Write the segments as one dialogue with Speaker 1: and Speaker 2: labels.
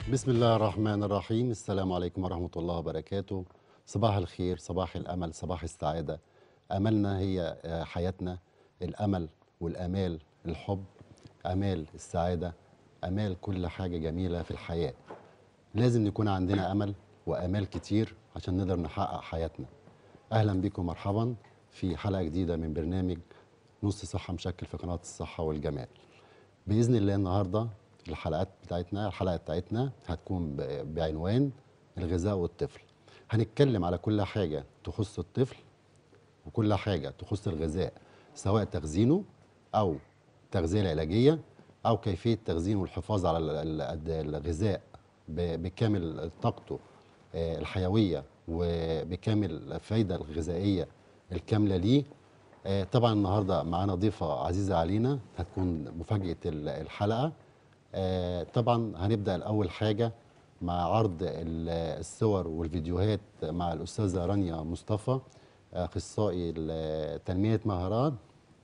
Speaker 1: بسم الله الرحمن الرحيم السلام عليكم ورحمة الله وبركاته صباح الخير صباح الأمل صباح السعادة أملنا هي آه، حياتنا الأمل والأمال الحب أمال السعادة أمال كل حاجة جميلة في الحياة لازم يكون عندنا أمل وأمال كتير عشان نقدر نحقق حياتنا أهلا بكم مرحبا في حلقة جديدة من برنامج نص صحة مشكل في قناة الصحة والجمال باذن الله النهارده الحلقات بتاعتنا الحلقه بتاعتنا هتكون ب- بعنوان الغذاء والطفل هنتكلم على كل حاجه تخص الطفل وكل حاجه تخص الغذاء سواء تخزينه او التغذيه العلاجيه او كيفيه تخزينه والحفاظ على ال- ال- الغذاء ب- بكامل طاقته آه، الحيويه وبكامل الفايده الغذائيه الكامله ليه آه، طبعا النهارده معانا ضيفه عزيزه علينا هتكون مفاجاه ال- الحلقه آه، طبعا هنبدا الاول حاجه مع عرض ال- الصور والفيديوهات مع الاستاذه رانيا مصطفى اخصائي ال- تنميه مهارات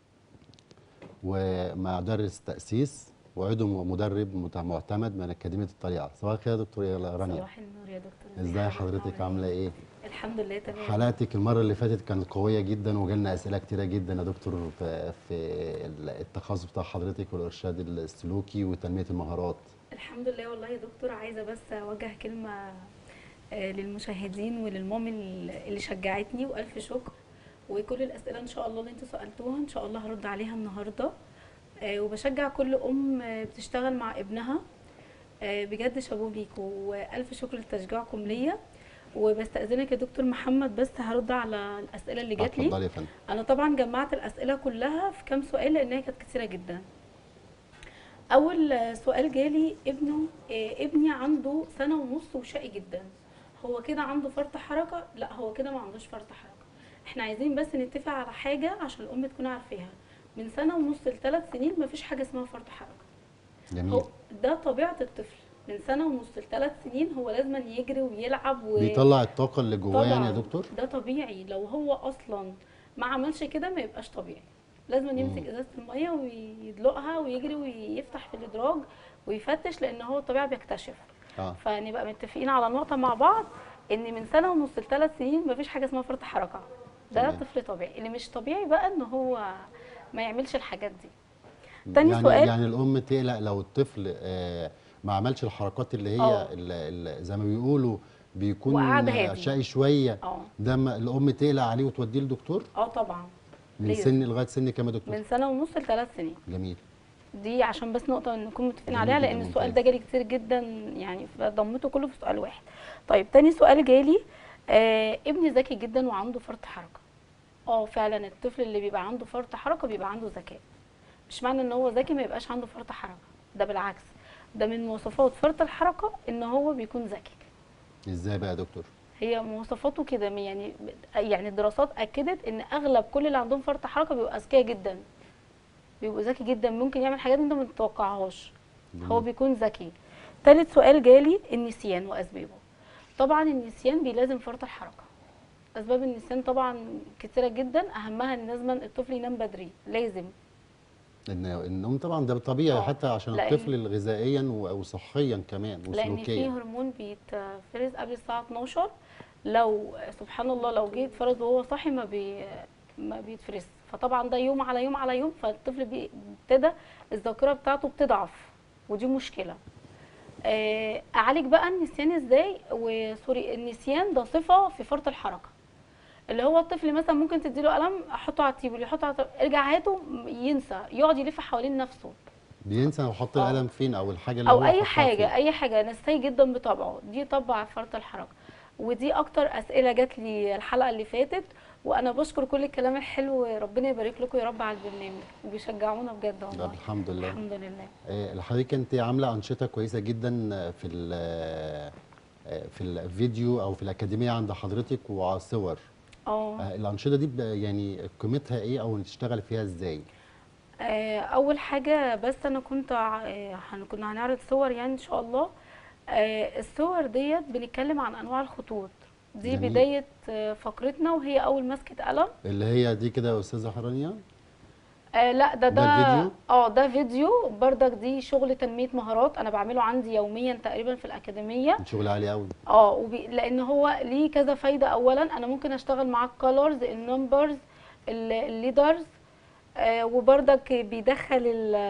Speaker 1: ومدرس تاسيس وعضو مدرب مت- معتمد من اكاديميه الطليعه صباح الخير يا دكتور يا رانيا
Speaker 2: صباح النور يا دكتور
Speaker 1: ازاي حضرتك عامله ايه
Speaker 2: الحمد لله تمام
Speaker 1: حلقتك المره اللي فاتت كانت قويه جدا وجالنا اسئله كتيره جدا يا دكتور في, في التخصص بتاع حضرتك والارشاد السلوكي وتنميه المهارات
Speaker 2: الحمد لله والله يا دكتور عايزه بس اوجه كلمه آه، للمشاهدين وللمام ال- اللي شجعتني والف شكر وكل الاسئله ان شاء الله اللي انتوا سالتوها ان شاء الله هرد عليها النهارده آه، وبشجع كل ام آه، بتشتغل مع ابنها آه، بجد شابوه ليكوا والف شكر لتشجيعكم ليا وبستاذنك يا دكتور محمد بس هرد على الاسئله اللي جات لي
Speaker 1: اتفضلي يا فندم
Speaker 2: انا طبعا جمعت الاسئله كلها في كام سؤال لانها كانت كتيره جدا اول آه، سؤال جالي ابنه آه، ابني عنده سنه ونص وشقي جدا هو كده عنده فرط حركه لا هو كده ما عندوش فرط حركه احنا عايزين بس نتفق على حاجه عشان الام تكون عارفاها من سنه ونص لثلاث سنين مفيش حاجه اسمها فرط حركه
Speaker 1: جميل
Speaker 2: هو ده طبيعه الطفل من سنه ونص لثلاث سنين هو لازم يجري ويلعب و...
Speaker 1: بيطلع الطاقه اللي جواه يعني يا
Speaker 2: طبعاً
Speaker 1: دكتور
Speaker 2: ده طبيعي لو هو اصلا ما عملش كده ما يبقاش طبيعي لازم يمسك
Speaker 1: مم.
Speaker 2: ازازه الميه ويدلقها ويجري ويفتح في الادراج ويفتش لان هو الطبيعه بيكتشف
Speaker 1: اه
Speaker 2: فنبقى متفقين على نقطه مع بعض ان من سنه ونص لثلاث سنين مفيش حاجه اسمها فرط حركه ده
Speaker 1: تمام.
Speaker 2: طفل طبيعي اللي مش طبيعي بقى ان هو ما يعملش الحاجات دي تاني
Speaker 1: يعني
Speaker 2: سؤال.
Speaker 1: يعني الام تقلق لو الطفل آه ما عملش الحركات اللي هي
Speaker 2: آه.
Speaker 1: ال- ال- زي ما بيقولوا بيكون
Speaker 2: وقعد
Speaker 1: آه،
Speaker 2: هادي.
Speaker 1: شقي شويه
Speaker 2: اه
Speaker 1: ده ما الام تقلق عليه وتوديه لدكتور
Speaker 2: اه طبعا
Speaker 1: من
Speaker 2: ليه؟
Speaker 1: سن لغايه سن كام يا دكتور
Speaker 2: من سنه ونص لثلاث سنين
Speaker 1: جميل
Speaker 2: دي عشان بس نقطة نكون متفقين
Speaker 1: جميل
Speaker 2: عليها
Speaker 1: جدا،
Speaker 2: لأن السؤال
Speaker 1: ممتاز.
Speaker 2: ده جالي كتير جدا يعني ضمته كله في سؤال واحد. طيب تاني سؤال جالي آه ابني ذكي جدا وعنده فرط حركة. اه فعلا الطفل اللي بيبقى عنده فرط حركة بيبقى عنده ذكاء. مش معنى ان هو ذكي ما يبقاش عنده فرط حركة، ده بالعكس. ده من مواصفات فرط الحركة ان هو بيكون ذكي.
Speaker 1: ازاي بقى يا دكتور
Speaker 2: هي مواصفاته كده يعني يعني الدراسات اكدت ان اغلب كل اللي عندهم فرط حركه بيبقوا اذكياء جدا بيبقوا ذكي جدا ممكن يعمل حاجات انت ما تتوقعهاش هو
Speaker 1: جميل.
Speaker 2: بيكون ذكي تالت سؤال جالي النسيان واسبابه طبعا النسيان بيلازم فرط الحركه اسباب النسيان طبعا كتيره جدا اهمها ان لازم الطفل ينام بدري لازم
Speaker 1: ان النوم طبعا ده طبيعي
Speaker 2: آه.
Speaker 1: حتى عشان
Speaker 2: لأن-
Speaker 1: الطفل غذائيا و- وصحيا كمان
Speaker 2: لان في
Speaker 1: وسلوكيا
Speaker 2: هرمون بيتفرز قبل الساعه 12 لو سبحان الله لو جه يتفرز وهو صاحي ما بي ما بيتفرز فطبعا ده يوم على يوم على يوم فالطفل بي- ابتدى الذاكره بتاعته بتضعف ودي مشكله آه، اعالج بقى النسيان ازاي وسوري النسيان ده صفه في فرط الحركه اللي هو الطفل مثلا ممكن تديله قلم احطه على التيبل يحطه على التيبل، ارجع هاته ينسى يقعد يلف حوالين نفسه
Speaker 1: بينسى هو حط
Speaker 2: آه.
Speaker 1: القلم فين او الحاجه اللي
Speaker 2: او
Speaker 1: هو
Speaker 2: اي
Speaker 1: حطها
Speaker 2: حاجه
Speaker 1: فين.
Speaker 2: اي حاجه نسي جدا بطبعه دي طبع فرط الحركه ودي اكتر اسئله جات لي الحلقه اللي فاتت وانا بشكر كل الكلام الحلو ربنا يبارك لكم يا رب على البرنامج وبيشجعونا بجد
Speaker 1: ده
Speaker 2: والله
Speaker 1: الحمد لله
Speaker 2: الحمد لله
Speaker 1: آه، حضرتك انت عامله انشطه كويسه جدا في ال- آه، في الفيديو او في الاكاديميه عند حضرتك وصور
Speaker 2: اه
Speaker 1: آه، الانشطه دي ب- يعني قيمتها ايه او تشتغل فيها ازاي
Speaker 2: آه، اول حاجه بس انا كنت ع- آه، هن- كنا هنعرض صور يعني ان شاء الله آه، الصور ديت بنتكلم عن انواع الخطوط دي
Speaker 1: جميل.
Speaker 2: بدايه آه، فقرتنا وهي اول مسكه قلم
Speaker 1: اللي هي دي كده يا استاذه حرانيا
Speaker 2: آه لا ده
Speaker 1: ده
Speaker 2: ده
Speaker 1: الفيديو؟
Speaker 2: اه ده فيديو بردك دي شغل تنميه مهارات انا بعمله عندي يوميا تقريبا في الاكاديميه
Speaker 1: شغل عالي قوي
Speaker 2: اه وبي... لان هو ليه كذا فايده اولا انا ممكن اشتغل معاك كولرز النمبرز الليدرز آه وبرضك بيدخل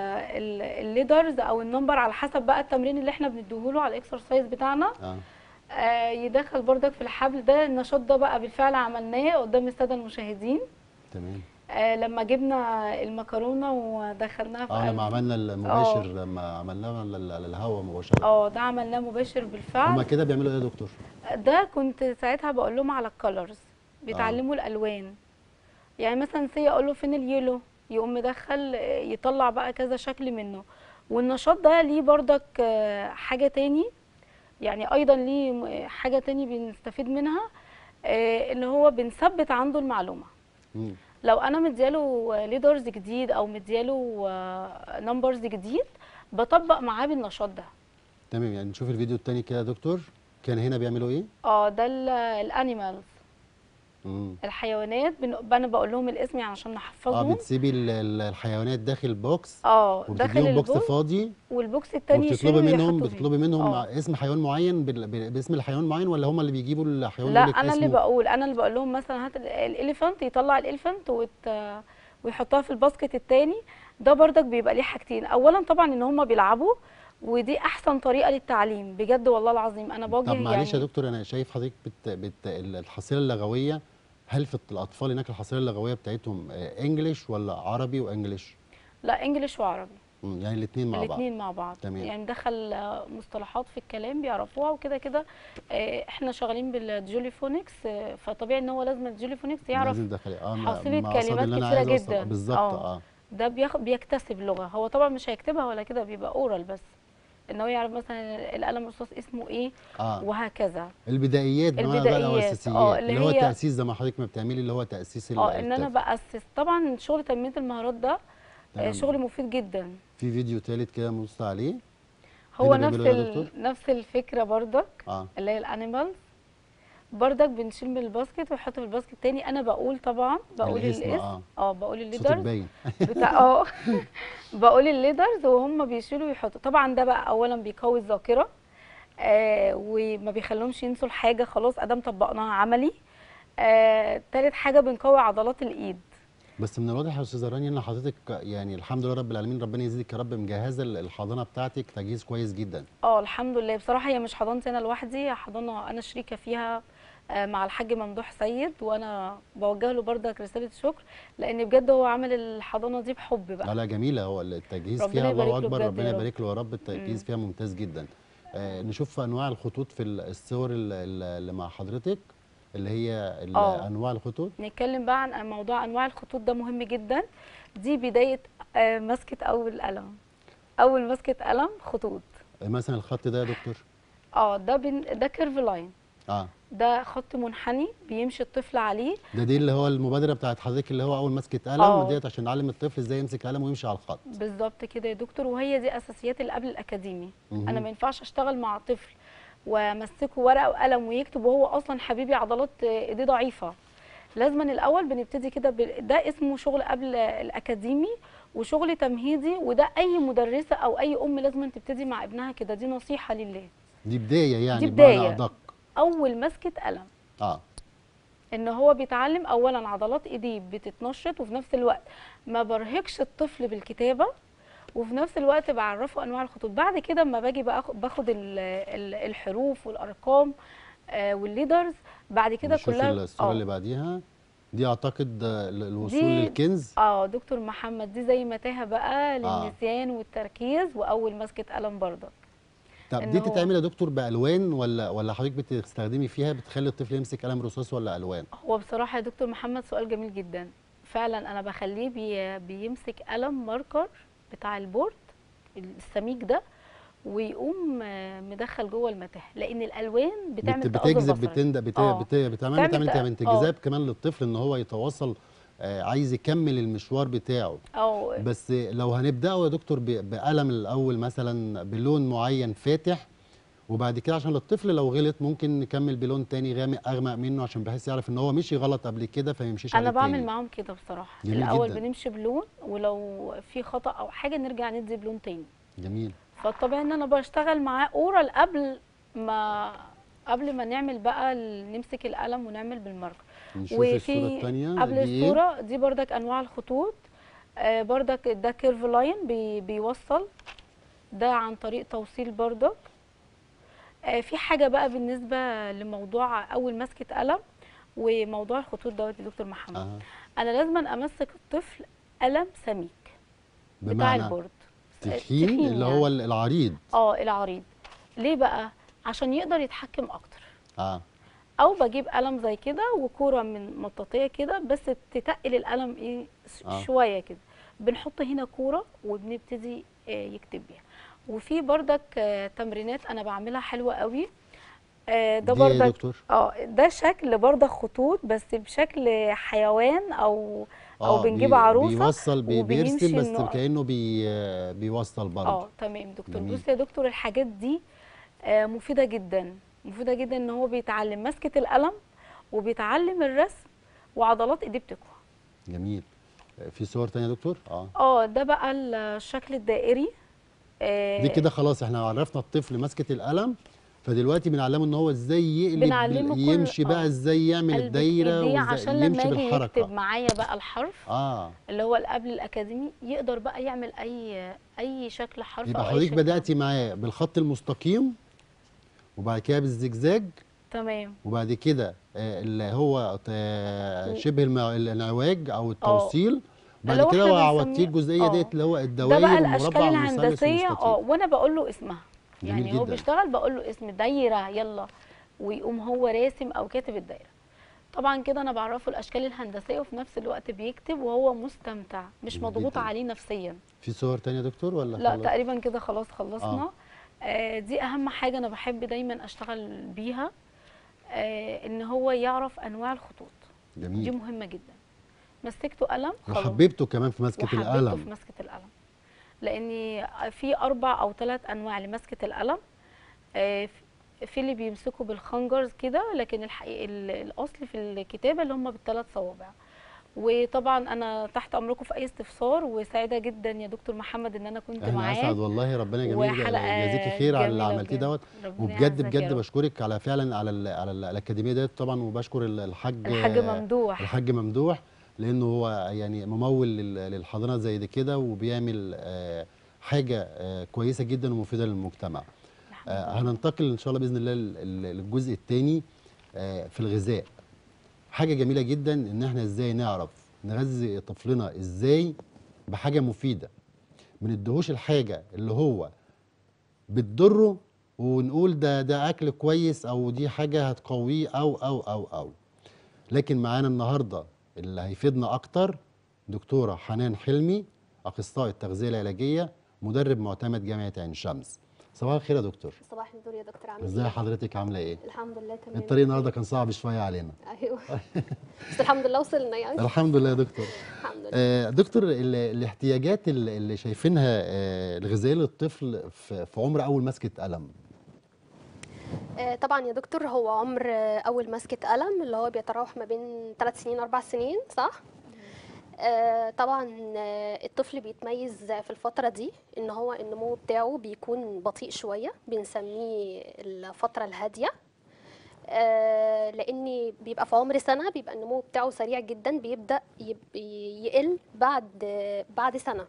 Speaker 2: الليدرز او النمبر على حسب بقى التمرين اللي احنا بنديهوله على الاكسرسايز بتاعنا
Speaker 1: اه
Speaker 2: آه يدخل بردك في الحبل ده النشاط ده بقى بالفعل عملناه قدام الساده المشاهدين
Speaker 1: تمام
Speaker 2: آه لما جبنا المكرونه ودخلناها في
Speaker 1: اه لما
Speaker 2: قلب-
Speaker 1: عملنا المباشر لما عملناه على ال- على الهواء مباشره
Speaker 2: اه ده عملناه مباشر
Speaker 1: هما
Speaker 2: بالفعل
Speaker 1: كده بيعملوا ايه يا دكتور؟
Speaker 2: ده كنت ساعتها بقول لهم على الكالرز بيتعلموا الالوان يعني مثلا سي اقول له فين اليلو يقوم مدخل آه، يطلع بقى كذا شكل منه والنشاط ده ليه بردك آه، حاجه تاني يعني ايضا ليه م- حاجه تاني بنستفيد منها آه، اللي هو بنثبت عنده المعلومه
Speaker 1: مم.
Speaker 2: لو انا مدياله ليدرز جديد او مدياله نمبرز جديد بطبق معاه بالنشاط ده
Speaker 1: تمام يعني نشوف الفيديو التاني كده يا دكتور كان هنا بيعملوا ايه؟
Speaker 2: اه ده الانيمالز
Speaker 1: مم.
Speaker 2: الحيوانات بن- انا بقول لهم الاسم يعني عشان
Speaker 1: اه
Speaker 2: نحفظهم
Speaker 1: بتسيبي ال- ال- الحيوانات داخل بوكس
Speaker 2: اه داخل
Speaker 1: وبتديهم بوكس
Speaker 2: البوكس
Speaker 1: فاضي
Speaker 2: والبوكس التاني
Speaker 1: وبتطلبي
Speaker 2: يشيله
Speaker 1: منهم
Speaker 2: ويحطوا فيه.
Speaker 1: بتطلبي منهم
Speaker 2: آه.
Speaker 1: اسم حيوان معين بال- ب- باسم الحيوان معين ولا هم اللي بيجيبوا الحيوان
Speaker 2: لا
Speaker 1: يقول لك
Speaker 2: انا اللي
Speaker 1: اسمه؟
Speaker 2: بقول انا اللي بقول لهم مثلا هات الاليفانت يطلع الاليفانت وت... ويحطها في الباسكت التاني ده بردك بيبقى ليه حاجتين اولا طبعا ان هم بيلعبوا ودي احسن طريقه للتعليم بجد والله العظيم انا بواجه
Speaker 1: طب معلش
Speaker 2: يعني
Speaker 1: يا دكتور انا شايف حضرتك بت... بت... الحصيله اللغويه هل في الاطفال هناك الحصيله اللغويه بتاعتهم آه، انجليش ولا عربي وانجليش؟
Speaker 2: لا انجليش وعربي
Speaker 1: مم، يعني الاثنين مع بعض
Speaker 2: الاثنين مع بعض
Speaker 1: تمام.
Speaker 2: يعني مدخل آه، مصطلحات في الكلام بيعرفوها وكده كده آه، احنا شغالين بالجولي فونكس آه، فطبيعي ان هو لازم الجولي فونكس يعرف
Speaker 1: لازم داخلي اه ما-
Speaker 2: حصيلة
Speaker 1: ما أقصد
Speaker 2: كلمات
Speaker 1: اللي أنا
Speaker 2: كتيرة
Speaker 1: عايز أوصل-
Speaker 2: جدا.
Speaker 1: بالظبط
Speaker 2: آه.
Speaker 1: اه
Speaker 2: ده بيخ... بيكتسب لغه هو طبعا مش هيكتبها ولا كده بيبقى اورال بس ان هو يعرف مثلا القلم الرصاص اسمه ايه
Speaker 1: اه
Speaker 2: وهكذا
Speaker 1: البدايات بمعنى بقى
Speaker 2: البدايات،
Speaker 1: الاساسيات
Speaker 2: آه،
Speaker 1: اللي,
Speaker 2: اللي
Speaker 1: هو
Speaker 2: هي-
Speaker 1: التاسيس زي ما حضرتك ما بتعملي اللي هو تاسيس ال-
Speaker 2: اه ان انا
Speaker 1: الطفل.
Speaker 2: باسس طبعا شغل تنميه المهارات ده آه،
Speaker 1: تمام.
Speaker 2: شغل مفيد جدا
Speaker 1: في فيديو ثالث كده نبص عليه
Speaker 2: هو
Speaker 1: هنا
Speaker 2: نفس
Speaker 1: بيعملوا إيه يا
Speaker 2: ال...
Speaker 1: دكتور؟
Speaker 2: نفس الفكره بردك
Speaker 1: اه
Speaker 2: اللي هي الانيمالز بردك بنشيل من الباسكت ونحط في الباسكت تاني انا بقول طبعا بقول
Speaker 1: الاسم،
Speaker 2: الاسم
Speaker 1: آه.
Speaker 2: اه بقول
Speaker 1: صوتك
Speaker 2: الليدرز
Speaker 1: باين
Speaker 2: بتاع اه بقول الليدرز وهم بيشيلوا ويحطوا طبعا ده بقى اولا بيقوي الذاكره آه وما بيخليهمش ينسوا الحاجه خلاص ادام طبقناها عملي آه تالت حاجه بنقوي عضلات الايد
Speaker 1: بس من الواضح يا استاذه رانيا ان حضرتك يعني الحمد لله رب العالمين ربنا يزيدك يا رب مجهزه ال- الحضانه بتاعتك تجهيز كويس جدا
Speaker 2: اه الحمد لله بصراحه هي مش حضانتي انا لوحدي هي حضانه انا شريكه فيها آه، مع الحاج ممدوح سيد وانا بوجه له بردك رساله شكر لان بجد هو عمل الحضانه دي بحب بقى
Speaker 1: لا لا جميله هو التجهيز
Speaker 2: ربنا
Speaker 1: فيها
Speaker 2: يبارك
Speaker 1: الله
Speaker 2: له
Speaker 1: اكبر
Speaker 2: بجد
Speaker 1: ربنا
Speaker 2: يا رب.
Speaker 1: يبارك له يا رب التجهيز
Speaker 2: مم.
Speaker 1: فيها ممتاز جدا آه نشوف انواع الخطوط في ال- الصور ال- ال- اللي مع حضرتك اللي هي ال-
Speaker 2: آه.
Speaker 1: انواع الخطوط
Speaker 2: نتكلم بقى عن موضوع انواع الخطوط ده مهم جدا دي بدايه آه، مسكه اول قلم اول مسكه قلم خطوط
Speaker 1: آه، مثلا الخط ده يا دكتور
Speaker 2: اه ده بن... ده كيرف لاين
Speaker 1: اه
Speaker 2: ده خط منحني بيمشي الطفل عليه
Speaker 1: ده دي اللي هو المبادره بتاعت حضرتك اللي هو اول مسكه قلم
Speaker 2: آه.
Speaker 1: ديت عشان نعلم الطفل ازاي يمسك قلم ويمشي على الخط
Speaker 2: بالظبط كده يا دكتور وهي دي اساسيات اللي قبل الاكاديمي
Speaker 1: مهم.
Speaker 2: انا ما ينفعش اشتغل مع طفل وامسكه ورقه وقلم ويكتب وهو اصلا حبيبي عضلات ايديه ضعيفه لازما الاول بنبتدي كده ب... ده اسمه شغل قبل الاكاديمي وشغل تمهيدي وده اي مدرسه او اي ام لازم تبتدي مع ابنها كده دي نصيحه لله
Speaker 1: دي بدايه يعني
Speaker 2: دي
Speaker 1: بمعنى
Speaker 2: بداية.
Speaker 1: ادق
Speaker 2: اول مسكه قلم
Speaker 1: اه
Speaker 2: ان هو بيتعلم اولا عضلات ايديه بتتنشط وفي نفس الوقت ما برهقش الطفل بالكتابه وفي نفس الوقت بعرفه انواع الخطوط بعد كده اما باجي بقى باخد ال- ال- الحروف والارقام آه، والليدرز بعد كده
Speaker 1: نشوف
Speaker 2: كلها
Speaker 1: الصوره
Speaker 2: آه.
Speaker 1: اللي بعديها دي اعتقد آه، ال- الوصول
Speaker 2: دي-
Speaker 1: للكنز
Speaker 2: اه دكتور محمد دي زي متاهه بقى للنسيان والتركيز واول مسكه قلم برضك
Speaker 1: طب
Speaker 2: إن
Speaker 1: دي
Speaker 2: هو-
Speaker 1: بتتعمل يا دكتور بالوان ولا ولا حضرتك بتستخدمي فيها بتخلي الطفل يمسك قلم رصاص ولا الوان
Speaker 2: هو بصراحه يا دكتور محمد سؤال جميل جدا فعلا انا بخليه بي بيمسك قلم ماركر بتاع البورد السميك ده ويقوم آه، مدخل جوه المتاهه لان الالوان بتعمل
Speaker 1: بت-
Speaker 2: تأثر
Speaker 1: بتجذب
Speaker 2: بصري.
Speaker 1: بتند بت...
Speaker 2: آه.
Speaker 1: بت... بتعمل
Speaker 2: بتعمل
Speaker 1: بتعمل
Speaker 2: تأ-
Speaker 1: تعمل
Speaker 2: آه.
Speaker 1: انجذاب كمان للطفل ان هو يتواصل آه عايز يكمل المشوار بتاعه
Speaker 2: او
Speaker 1: بس لو هنبداه يا دكتور ب... بقلم الاول مثلا بلون معين فاتح وبعد كده عشان الطفل لو غلط ممكن نكمل بلون تاني غامق اغمق منه عشان بحيث يعرف ان هو مشي غلط قبل كده فما يمشيش
Speaker 2: انا
Speaker 1: عليه
Speaker 2: بعمل
Speaker 1: تاني.
Speaker 2: معاهم كده بصراحه
Speaker 1: جميل
Speaker 2: الاول
Speaker 1: جداً.
Speaker 2: بنمشي بلون ولو في خطا او حاجه نرجع ندي بلون تاني
Speaker 1: جميل
Speaker 2: فالطبيعي ان انا بشتغل معاه اورال قبل ما قبل ما نعمل بقى ال- نمسك القلم ونعمل بالماركر
Speaker 1: نشوف الصوره الثانيه
Speaker 2: قبل
Speaker 1: دي ايه
Speaker 2: الصوره دي بردك انواع الخطوط آه بردك ده كيرف لاين بي بيوصل ده عن طريق توصيل بردك آه في حاجه بقى بالنسبه لموضوع اول مسكه قلم وموضوع الخطوط دوت يا دكتور محمد
Speaker 1: آه.
Speaker 2: انا لازم امسك الطفل قلم سميك بتاع
Speaker 1: بمعنى
Speaker 2: البورد
Speaker 1: تخين
Speaker 2: تخين
Speaker 1: اللي
Speaker 2: يعني.
Speaker 1: هو العريض
Speaker 2: اه العريض ليه بقى عشان يقدر يتحكم اكتر
Speaker 1: اه
Speaker 2: او بجيب قلم زي كده وكوره من مطاطيه كده بس تتقل القلم ايه س-
Speaker 1: آه.
Speaker 2: شويه كده بنحط هنا كوره وبنبتدي آه، يكتب بيها وفي بردك آه، تمرينات انا بعملها حلوه قوي آه، ده
Speaker 1: دي إيه يا
Speaker 2: بردك
Speaker 1: دكتور
Speaker 2: اه ده شكل بردك خطوط بس بشكل حيوان او او
Speaker 1: آه،
Speaker 2: بنجيب
Speaker 1: بي-
Speaker 2: عروسه
Speaker 1: بيوصل بي بيرسم
Speaker 2: وبنمشي
Speaker 1: بس
Speaker 2: النقط.
Speaker 1: كانه بي بيوصل برضه
Speaker 2: اه تمام دكتور
Speaker 1: جميل.
Speaker 2: بص يا دكتور الحاجات دي آه، مفيده جدا مفيده جدا ان هو بيتعلم مسكه القلم وبيتعلم الرسم وعضلات ايديه بتقوى
Speaker 1: جميل في صور تانية يا دكتور اه
Speaker 2: اه ده بقى الشكل الدائري آه،
Speaker 1: دي كده خلاص احنا عرفنا الطفل مسكة القلم فدلوقتي بنعلمه ان هو ازاي يقلب
Speaker 2: بنعلمه كل-
Speaker 1: يمشي بقى
Speaker 2: آه.
Speaker 1: ازاي يعمل
Speaker 2: قلب
Speaker 1: الدايره
Speaker 2: إيديه
Speaker 1: وإزاي
Speaker 2: عشان لما
Speaker 1: يمشي
Speaker 2: يجي
Speaker 1: بالحركه
Speaker 2: يكتب معايا بقى الحرف
Speaker 1: اه
Speaker 2: اللي هو قبل الاكاديمي يقدر بقى يعمل اي اي شكل حرف
Speaker 1: يبقى
Speaker 2: او اي
Speaker 1: حضرتك
Speaker 2: شكل
Speaker 1: بداتي معاه بالخط المستقيم وبعد كده بالزجزاج
Speaker 2: تمام
Speaker 1: وبعد كده آه، اللي هو آه، شبه المع- الانعواج او التوصيل بعد
Speaker 2: اللي هو
Speaker 1: كده
Speaker 2: إحنا
Speaker 1: عودتيه
Speaker 2: بنسميه-
Speaker 1: الجزئيه
Speaker 2: آه.
Speaker 1: ديت اللي هو
Speaker 2: ده
Speaker 1: الدوائر
Speaker 2: بقى الاشكال
Speaker 1: والمربع والمثلث
Speaker 2: الهندسيه اه
Speaker 1: والمستطيل
Speaker 2: وانا بقول له اسمها
Speaker 1: جميل
Speaker 2: يعني هو
Speaker 1: جدا.
Speaker 2: بيشتغل بقول له اسم دايره يلا ويقوم هو راسم او كاتب الدايره طبعا كده انا بعرفه الاشكال الهندسيه وفي نفس الوقت بيكتب وهو مستمتع مش
Speaker 1: جميل
Speaker 2: مضغوط
Speaker 1: جدا.
Speaker 2: عليه نفسيا
Speaker 1: في صور تانية يا دكتور ولا
Speaker 2: لا
Speaker 1: خلاص؟
Speaker 2: تقريبا كده خلاص خلصنا
Speaker 1: آه.
Speaker 2: آه دي اهم حاجه انا بحب دايما اشتغل بيها آه ان هو يعرف انواع الخطوط دي
Speaker 1: جميل
Speaker 2: مهمه جدا مسكته قلم خلاص
Speaker 1: وحببته كمان في مسكه
Speaker 2: وحبيته
Speaker 1: القلم
Speaker 2: في مسكه القلم لان في اربع او ثلاث انواع لمسكه القلم آه، في اللي بيمسكوا بالخنجرز كده لكن الحقيقة ال- الاصل في الكتابه اللي هم بالثلاث صوابع وطبعا انا تحت امركم في اي استفسار وسعيده جدا يا دكتور محمد ان انا كنت
Speaker 1: احنا
Speaker 2: معاك
Speaker 1: اسعد والله ربنا جميل
Speaker 2: وحلقة
Speaker 1: يجازيكي خير على اللي
Speaker 2: جميلة
Speaker 1: عملتيه
Speaker 2: بجد.
Speaker 1: دوت
Speaker 2: ربنا
Speaker 1: وبجد
Speaker 2: يعزك يا
Speaker 1: بجد
Speaker 2: رب.
Speaker 1: بشكرك على فعلا على ال على ال الاكاديميه ديت طبعا وبشكر ال- الحاج
Speaker 2: الحاج ممدوح
Speaker 1: الحاج ممدوح لانه هو يعني ممول لل- للحضانه زي دي كده وبيعمل آه، حاجه آه، كويسه جدا ومفيده للمجتمع آه، هننتقل ان شاء الله باذن الله لل- لل- للجزء الثاني في الغذاء حاجه جميله جدا ان احنا ازاي نعرف نغذي طفلنا ازاي بحاجه مفيده ما نديهوش الحاجه اللي هو بتضره ونقول ده ده اكل كويس او دي حاجه هتقويه او او او او لكن معانا النهارده اللي هيفيدنا اكتر دكتوره حنان حلمي اخصائي التغذيه العلاجيه مدرب معتمد جامعه عين شمس صباح الخير يا دكتور
Speaker 3: صباح النور يا دكتور عامل
Speaker 1: ازاي
Speaker 3: ايه؟
Speaker 1: حضرتك عامله ايه
Speaker 3: الحمد لله تمام
Speaker 1: الطريق النهارده كان صعب شويه علينا
Speaker 3: ايوه بس الحمد لله وصلنا يعني
Speaker 1: الحمد لله يا دكتور
Speaker 3: الحمد لله
Speaker 1: آه، دكتور ال- الاحتياجات اللي اللي شايفينها آه، الغذائيه للطفل في في عمر اول مسكه قلم
Speaker 3: آه طبعا يا دكتور هو عمر آه، اول مسكه قلم اللي هو بيتراوح ما بين 3 سنين 4 سنين صح؟ آه طبعا آه، الطفل بيتميز في الفترة دي ان هو النمو بتاعه بيكون بطيء شوية بنسميه الفترة الهادية آه لان بيبقى في عمر سنة بيبقى النمو بتاعه سريع جدا بيبدأ يب- يقل بعد آه، بعد سنة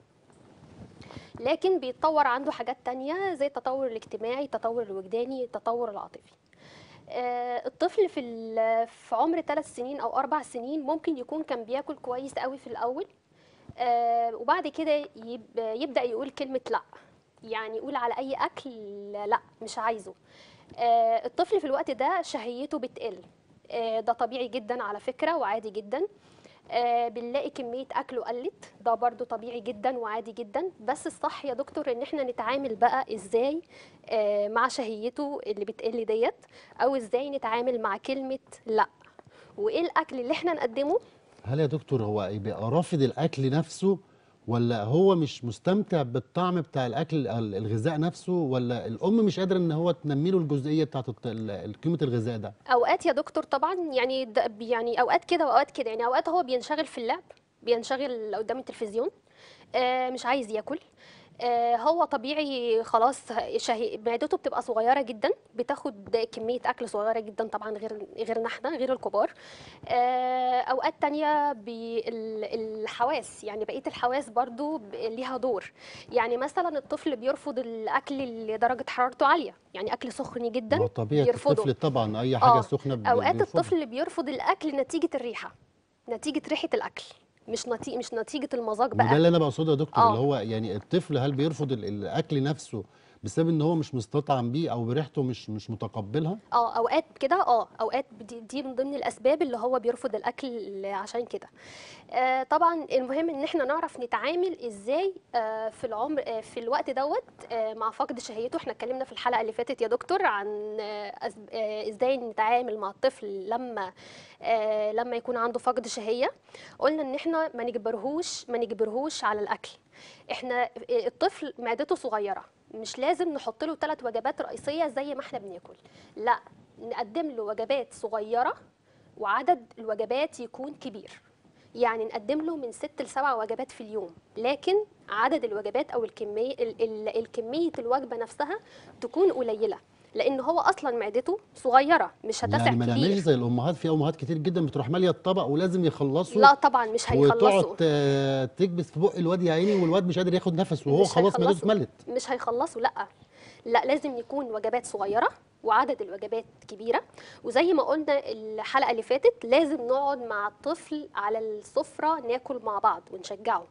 Speaker 3: لكن بيتطور عنده حاجات تانية زي التطور الاجتماعي التطور الوجداني التطور العاطفي آه، الطفل في ال- في عمر ثلاث سنين او اربع سنين ممكن يكون كان بياكل كويس قوي في الاول آه، وبعد كده يب- يبدا يقول كلمه لا يعني يقول على اي اكل لا مش عايزه آه، الطفل في الوقت ده شهيته بتقل آه، ده طبيعي جدا على فكره وعادي جدا آه، بنلاقي كمية أكله قلت ده برضو طبيعي جدا وعادي جدا بس الصح يا دكتور إن احنا نتعامل بقى إزاي آه، مع شهيته اللي بتقل ديت أو إزاي نتعامل مع كلمة لأ وإيه الأكل اللي احنا نقدمه
Speaker 1: هل يا دكتور هو بيبقى رافض الاكل نفسه ولا هو مش مستمتع بالطعم بتاع الاكل ال- الغذاء نفسه ولا الام مش قادره ان هو تنمي له الجزئيه بتاعت الت- ال- قيمه الغذاء ده
Speaker 3: اوقات يا دكتور طبعا يعني د- يعني اوقات كده واوقات كده يعني اوقات هو بينشغل في اللعب بينشغل قدام التلفزيون آه مش عايز ياكل آه هو طبيعي خلاص شهي... معدته بتبقى صغيره جدا بتاخد كميه اكل صغيره جدا طبعا غير غيرنا احنا غير الكبار آه اوقات تانية بالحواس يعني بقيه الحواس برضو ب- ليها دور يعني مثلا الطفل بيرفض الاكل اللي درجه حرارته عاليه يعني اكل سخن جدا
Speaker 1: ما هو طبيعي
Speaker 3: بيرفضه.
Speaker 1: الطفل طبعا اي حاجه
Speaker 3: آه،
Speaker 1: سخنه بي-
Speaker 3: اوقات
Speaker 1: بيرفضها.
Speaker 3: الطفل بيرفض الاكل نتيجه الريحه نتيجه ريحه الاكل مش نتيجه مش نتيجه المذاق
Speaker 1: وده
Speaker 3: بقى
Speaker 1: اللي انا بقصده يا دكتور
Speaker 3: آه.
Speaker 1: اللي هو يعني الطفل هل بيرفض ال- الاكل نفسه بسبب ان هو مش مستطعم بيه او ريحته مش مش متقبلها
Speaker 3: اه اوقات كده اه اوقات دي, دي من ضمن الاسباب اللي هو بيرفض الاكل عشان كده آه طبعا المهم ان احنا نعرف نتعامل ازاي آه في العمر آه في الوقت دوت آه مع فقد شهيته احنا اتكلمنا في الحلقه اللي فاتت يا دكتور عن آه أس- آه ازاي نتعامل مع الطفل لما آه لما يكون عنده فقد شهيه قلنا ان احنا ما نجبرهوش ما نجبرهوش على الاكل احنا آه، الطفل معدته صغيره مش لازم نحط له ثلاث وجبات رئيسيه زي ما احنا بناكل لا نقدم له وجبات صغيره وعدد الوجبات يكون كبير يعني نقدم له من ست لسبع وجبات في اليوم لكن عدد الوجبات او الكميه ال- ال- الكميه الوجبه نفسها تكون قليله لان هو اصلا معدته صغيره مش هتسع
Speaker 1: يعني ما نعملش
Speaker 3: كتير
Speaker 1: زي الامهات في امهات كتير جدا بتروح ماليه الطبق ولازم يخلصوا
Speaker 3: لا طبعا مش
Speaker 1: وتقعد
Speaker 3: هيخلصوا
Speaker 1: ت- تكبس في بق الواد يا عيني والواد مش قادر ياخد نفس وهو
Speaker 3: مش
Speaker 1: خلاص معدته
Speaker 3: هيخلصوا.
Speaker 1: اتملت
Speaker 3: مش هيخلصوا لا لا لازم يكون وجبات صغيره وعدد الوجبات كبيره وزي ما قلنا الحلقه اللي فاتت لازم نقعد مع الطفل على السفره ناكل مع بعض ونشجعه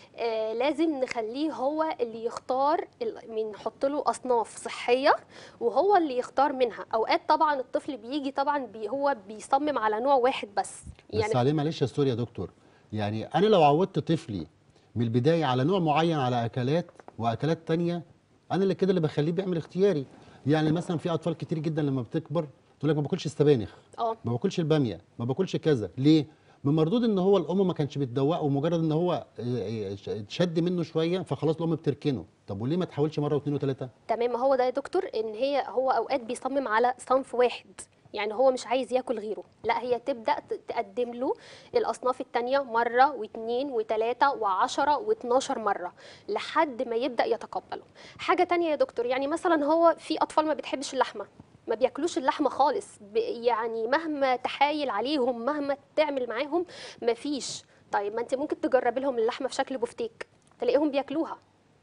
Speaker 3: آه لازم نخليه هو اللي يختار ال- من نحط له اصناف صحيه وهو اللي يختار منها اوقات طبعا الطفل بيجي طبعا بي هو بيصمم على نوع واحد بس
Speaker 1: بس عليه معلش يا سوري يا دكتور يعني انا لو عودت طفلي من البدايه على نوع معين على اكلات واكلات تانية انا اللي كده اللي بخليه بيعمل اختياري يعني مثلا في اطفال كتير جدا لما بتكبر تقول لك ما باكلش السبانخ
Speaker 3: اه
Speaker 1: ما باكلش الباميه ما باكلش كذا ليه من مردود ان هو الام ما كانش بتدوقه ومجرد ان هو آه، آه، اتشد منه شويه فخلاص الام بتركنه طب وليه ما تحاولش مره واثنين وثلاثه
Speaker 3: تمام ما هو ده يا دكتور ان هي هو اوقات بيصمم على صنف واحد يعني هو مش عايز ياكل غيره لا هي تبدا ت- تقدم له الاصناف التانية مره واثنين وثلاثه وعشرة واثناشر مره لحد ما يبدا يتقبله حاجه تانية يا دكتور يعني مثلا هو في اطفال ما بتحبش اللحمه ما بياكلوش اللحمه خالص ب- يعني مهما تحايل عليهم مهما تعمل معاهم مفيش طيب ما انت ممكن تجربي لهم اللحمه في شكل بفتيك تلاقيهم بياكلوها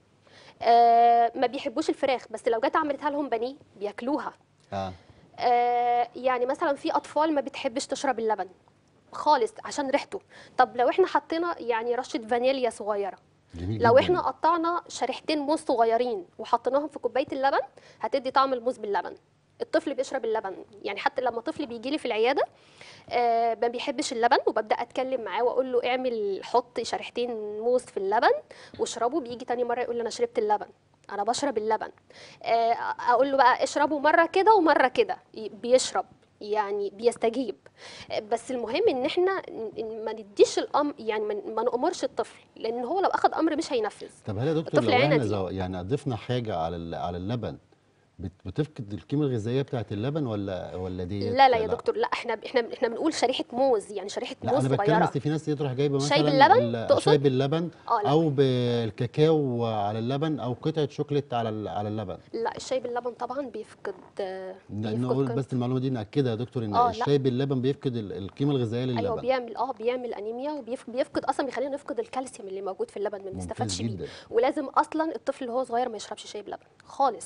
Speaker 3: آه ما بيحبوش الفراخ بس لو جت عملتها لهم بانيه بياكلوها
Speaker 1: اه
Speaker 3: آه يعني مثلا في اطفال ما بتحبش تشرب اللبن خالص عشان ريحته طب لو احنا حطينا يعني رشه فانيليا صغيره
Speaker 1: جميل
Speaker 3: لو
Speaker 1: جداً.
Speaker 3: احنا قطعنا شريحتين موز صغيرين وحطيناهم في كوبايه اللبن هتدي طعم الموز باللبن الطفل بيشرب اللبن يعني حتى لما طفل بيجي لي في العياده آه ما بيحبش اللبن وببدا اتكلم معاه واقول له اعمل حط شريحتين موز في اللبن واشربه بيجي تاني مره يقول لي انا شربت اللبن انا بشرب اللبن آه اقول له بقى اشربه مره كده ومره كده ي- بيشرب يعني بيستجيب آه، بس المهم ان احنا ن- ن- ما نديش الامر يعني ما ما نامرش الطفل لان هو لو اخذ امر مش هينفذ
Speaker 1: طب هل يا دكتور
Speaker 3: الطفل
Speaker 1: لو احنا
Speaker 3: عندي.
Speaker 1: زو... يعني ضفنا حاجه على ال- على اللبن بت- بتفقد القيمه الغذائيه بتاعت اللبن ولا ولا دي
Speaker 3: لا لا يا دكتور لا احنا احنا احنا بنقول شريحه موز يعني شريحه
Speaker 1: لا
Speaker 3: موز
Speaker 1: انا بتكلم
Speaker 3: صغيره
Speaker 1: بس في ناس تروح جايبه مثلا
Speaker 3: شاي باللبن
Speaker 1: ال-
Speaker 3: تقصد؟
Speaker 1: شاي باللبن
Speaker 3: اه لا.
Speaker 1: او بالكاكاو على اللبن او قطعه شوكليت على ال- على اللبن
Speaker 3: لا الشاي باللبن طبعا بيفقد بيفقد
Speaker 1: نقول
Speaker 3: قيمة-
Speaker 1: بس المعلومه دي ناكدها يا دكتور ان
Speaker 3: آه، لا.
Speaker 1: الشاي باللبن بيفقد ال- القيمه الغذائيه للبن
Speaker 3: ايوه بيعمل اه بيعمل انيميا وبيفقد اصلا بيخلينا نفقد الكالسيوم اللي موجود في اللبن ما
Speaker 1: ممتاز
Speaker 3: بنستفادش بيه
Speaker 1: جدا.
Speaker 3: ولازم اصلا الطفل اللي هو صغير ما يشربش شاي بلبن خالص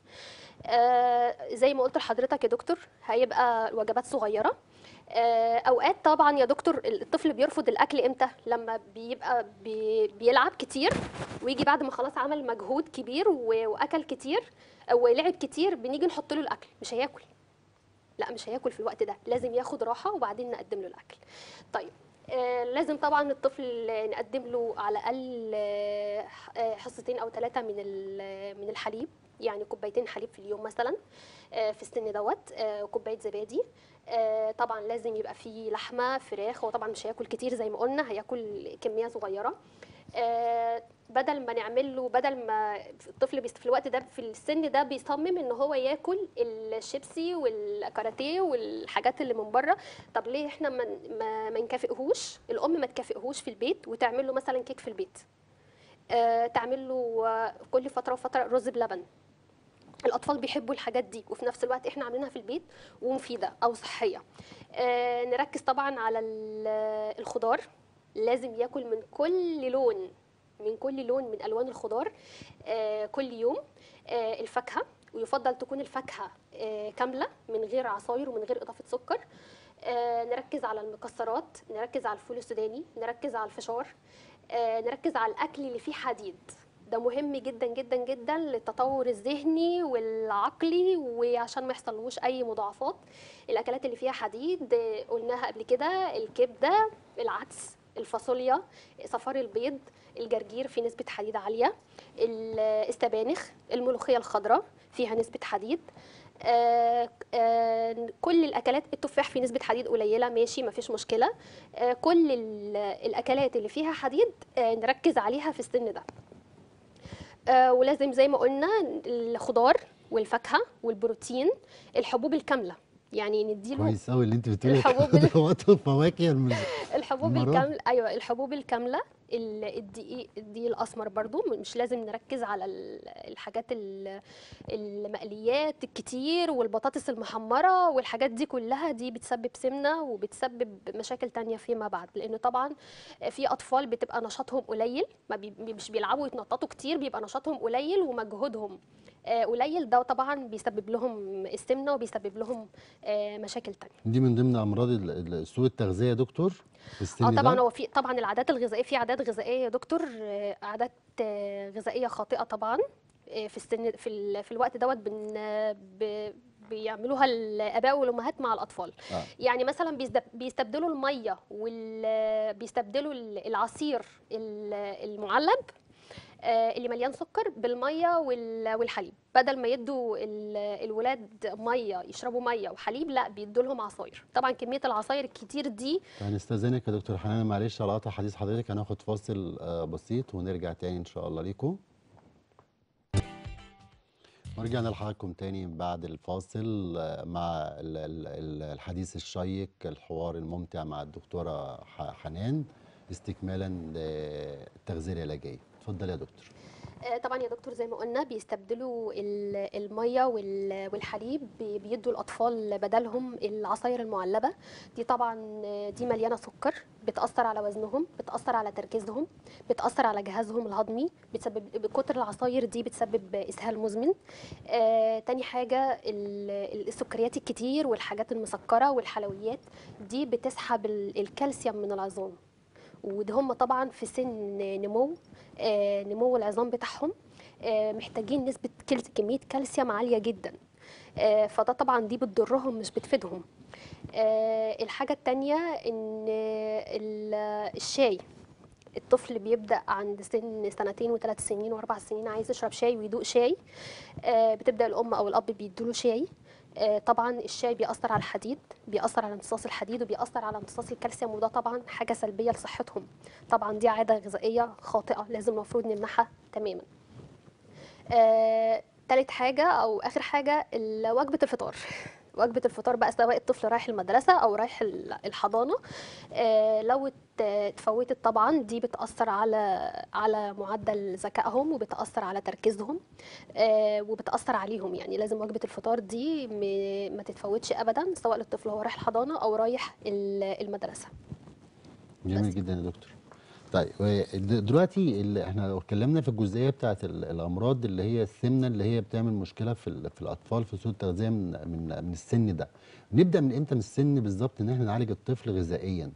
Speaker 3: آه زي ما قلت لحضرتك يا دكتور هيبقى وجبات صغيره آه اوقات طبعا يا دكتور الطفل بيرفض الاكل امتى لما بيبقى بي بيلعب كتير ويجي بعد ما خلاص عمل مجهود كبير و- واكل كتير ولعب كتير بنيجي نحط له الاكل مش هياكل لا مش هياكل في الوقت ده لازم ياخد راحه وبعدين نقدم له الاكل طيب آه لازم طبعا الطفل نقدم له على الاقل آه، آه، حصتين او ثلاثه من ال- من الحليب يعني كوبايتين حليب في اليوم مثلا آه، في السن دوت آه، كوبايه زبادي آه، طبعا لازم يبقى فيه لحمه فراخ هو طبعا مش هياكل كتير زي ما قلنا هياكل كميه صغيره آه، بدل ما نعمل له بدل ما الطفل بيست في الوقت ده في السن ده بيصمم ان هو ياكل الشيبسي والكاراتيه والحاجات اللي من بره طب ليه احنا ما ما, ما نكافئهوش الام ما تكافئهوش في البيت وتعمل له مثلا كيك في البيت آه، تعمل له آه، كل فتره وفتره رز بلبن الاطفال بيحبوا الحاجات دي وفي نفس الوقت احنا عاملينها في البيت ومفيده او صحيه آه، نركز طبعا على ال- الخضار لازم ياكل من كل لون من كل لون من الوان الخضار آه، كل يوم آه، الفاكهه ويفضل تكون الفاكهه آه، كامله من غير عصاير ومن غير اضافه سكر آه، نركز على المكسرات نركز على الفول السوداني نركز على الفشار آه، نركز على الاكل اللي فيه حديد ده مهم جدا جدا جدا للتطور الذهني والعقلي وعشان ما يحصلوش اي مضاعفات الاكلات اللي فيها حديد آه، قلناها قبل كده الكبده العدس الفاصوليا صفار البيض الجرجير فيه نسبة حديد عالية ال- السبانخ الملوخية الخضراء فيها نسبة حديد آه، آه، كل الأكلات التفاح فيه نسبة حديد قليلة ماشي مفيش مشكلة آه، كل ال- الأكلات اللي فيها حديد آه، نركز عليها في السن ده آه، ولازم زي ما قلنا الخضار والفاكهة والبروتين الحبوب الكاملة يعني نديله
Speaker 1: كويس قوي اللي انت بتقولي
Speaker 3: الحبوب ال-
Speaker 1: خضروات وفواكه من-
Speaker 3: الحبوب
Speaker 1: المرض.
Speaker 3: الكامله ايوه الحبوب الكامله ال- الدقيق الدقيق الاسمر برضو م- مش لازم نركز على ال- الحاجات ال- المقليات الكتير والبطاطس المحمره والحاجات دي كلها دي بتسبب سمنه وبتسبب مشاكل تانية فيما بعد لانه طبعا في اطفال بتبقى نشاطهم قليل ما بي مش بيلعبوا يتنططوا كتير بيبقى نشاطهم قليل ومجهودهم آه، قليل ده طبعا بيسبب لهم السمنه وبيسبب لهم آه، مشاكل تانية
Speaker 1: دي من ضمن امراض ال- ال- سوء التغذيه يا دكتور في السن
Speaker 3: اه طبعا
Speaker 1: ده
Speaker 3: هو في طبعا العادات الغذائيه في عادات غذائيه يا دكتور آه، عادات آه، غذائيه خاطئه طبعا آه، في السن في ال- في الوقت دوت بن ب- بيعملوها الاباء والامهات مع الاطفال
Speaker 1: آه.
Speaker 3: يعني مثلا بيستب- بيستبدلوا الميه وال بيستبدلوا ال- العصير ال- المعلب آه، اللي مليان سكر بالميه وال- والحليب بدل ما يدوا ال- الولاد ميه يشربوا ميه وحليب لا بيدوا لهم عصاير طبعا كميه العصاير الكتير دي
Speaker 1: هنستاذنك يا دكتور حنان معلش على قطع حديث حضرتك هناخد فاصل آه، بسيط ونرجع تاني ان شاء الله ليكم ورجعنا لحضراتكم تاني بعد الفاصل آه، مع ال- ال- ال- الحديث الشيق الحوار الممتع مع الدكتورة ح- حنان استكمالا للتغذية العلاجية اتفضل يا دكتور
Speaker 3: آه، طبعا يا دكتور زي ما قلنا بيستبدلوا ال- الميه وال- والحليب بي- بيدوا الاطفال بدلهم العصاير المعلبه دي طبعا آه، دي مليانه سكر بتاثر على وزنهم بتاثر على تركيزهم بتاثر على جهازهم الهضمي بتسبب بكتر العصاير دي بتسبب اسهال مزمن آه، تاني حاجه ال- السكريات الكتير والحاجات المسكره والحلويات دي بتسحب ال- الكالسيوم من العظام وده هم طبعا في سن نمو آه، نمو العظام بتاعهم آه، محتاجين نسبة كل- كمية كالسيوم عالية جدا آه، فده طبعا دي بتضرهم مش بتفيدهم آه، الحاجة التانية ان ال- الشاي الطفل بيبدأ عند سن سنتين وثلاث سنين واربع سنين عايز يشرب شاي ويدوق شاي آه، بتبدأ الأم أو الأب بيدوله شاي آه، طبعا الشاي بيأثر على الحديد بيأثر على امتصاص الحديد وبيأثر على امتصاص الكالسيوم وده طبعا حاجة سلبية لصحتهم طبعا دي عادة غذائية خاطئة لازم المفروض نمنعها تماما آه، تالت حاجة أو آخر حاجة ال- وجبة الفطار وجبة الفطار بقى سواء الطفل رايح المدرسة أو رايح ال- الحضانة آه، لو ات- اتفوتت طبعا دي بتأثر على على معدل ذكائهم وبتأثر على تركيزهم آه، وبتأثر عليهم يعني لازم وجبة الفطار دي م- ما تتفوتش أبدا سواء للطفل هو رايح الحضانة أو رايح ال- المدرسة
Speaker 1: جميل
Speaker 3: بس.
Speaker 1: جدا يا دكتور طيب ود- دلوقتي اللي احنا لو اتكلمنا في الجزئيه بتاعت ال- الامراض اللي هي السمنه اللي هي بتعمل مشكله في ال- في الاطفال في سوء التغذيه من من من السن ده نبدا من امتى من السن بالظبط ان احنا نعالج الطفل غذائيا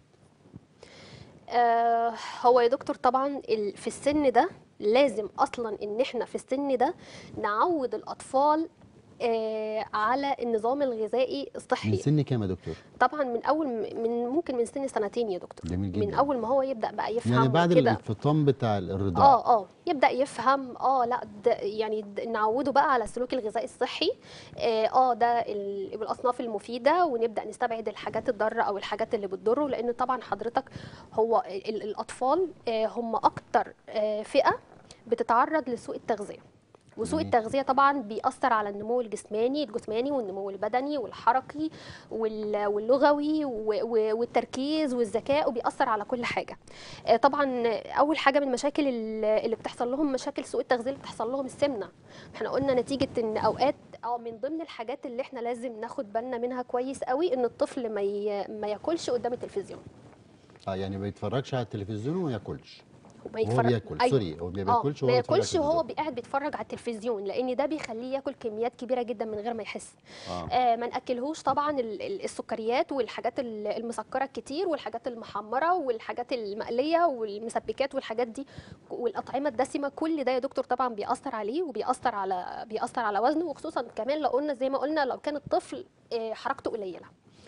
Speaker 3: آه، هو يا دكتور طبعا ال- في السن ده لازم اصلا ان احنا في السن ده نعود الاطفال آه، على النظام الغذائي الصحي
Speaker 1: من سن كام يا دكتور
Speaker 3: طبعا من اول م- من ممكن من سن سنتين يا دكتور
Speaker 1: جميل جدا
Speaker 3: من اول ما هو يبدا بقى يفهم
Speaker 1: يعني بعد
Speaker 3: كده
Speaker 1: الانفطام بتاع الرضاعه
Speaker 3: اه اه يبدا يفهم اه لا ده يعني د- نعوده بقى على السلوك الغذائي الصحي اه آه، ده ال- الاصناف المفيده ونبدا نستبعد الحاجات الضاره او الحاجات اللي بتضره لان طبعا حضرتك هو ال- الاطفال آه، هم اكتر آه، فئه بتتعرض لسوء التغذيه وسوء
Speaker 1: جميل.
Speaker 3: التغذيه طبعا بيأثر على النمو الجسماني الجسماني والنمو البدني والحركي وال- واللغوي و- و- والتركيز والذكاء وبيأثر على كل حاجه آه، طبعا اول حاجه من المشاكل ال- اللي بتحصل لهم مشاكل سوء التغذيه اللي بتحصل لهم السمنه احنا قلنا نتيجه ان اوقات اه من ضمن الحاجات اللي احنا لازم ناخد بالنا منها كويس قوي ان الطفل ما ي... ما ياكلش قدام التلفزيون
Speaker 1: اه يعني ما يتفرجش على التلفزيون وما ياكلش
Speaker 3: وما
Speaker 1: وهو بياكل سوري هو ما بياكلش
Speaker 3: اه
Speaker 1: وهو
Speaker 3: ما
Speaker 1: بيتفرج على
Speaker 3: ياكلش وهو
Speaker 1: التلفزيون.
Speaker 3: قاعد بيتفرج على التلفزيون لان ده بيخليه ياكل كميات كبيره جدا من غير ما يحس
Speaker 1: اه
Speaker 3: آه ما ناكلهوش طبعا ال- ال- السكريات والحاجات ال- المسكره الكتير والحاجات المحمره والحاجات المقليه والمسبكات والحاجات دي والاطعمه الدسمه كل ده يا دكتور طبعا بيأثر عليه وبيأثر على بيأثر على وزنه وخصوصا كمان لو قلنا زي ما قلنا لو كان الطفل آه حركته قليله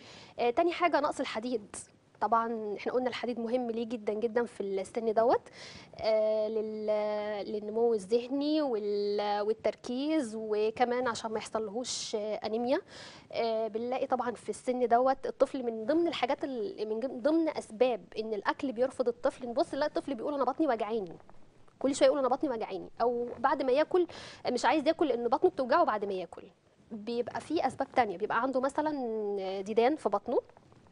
Speaker 3: آه تاني حاجه نقص الحديد طبعا احنا قلنا الحديد مهم ليه جدا جدا في السن دوت آه لل- للنمو الذهني وال- والتركيز وكمان عشان ما يحصلهوش آه، انيميا آه، بنلاقي طبعا في السن دوت الطفل من ضمن الحاجات ال- من جم- ضمن اسباب ان الاكل بيرفض الطفل نبص نلاقي الطفل بيقول انا بطني وجعاني كل شويه يقول انا بطني وجعاني او بعد ما ياكل مش عايز ياكل لان بطنه بتوجعه بعد ما ياكل بيبقى في اسباب تانية بيبقى عنده مثلا ديدان في بطنه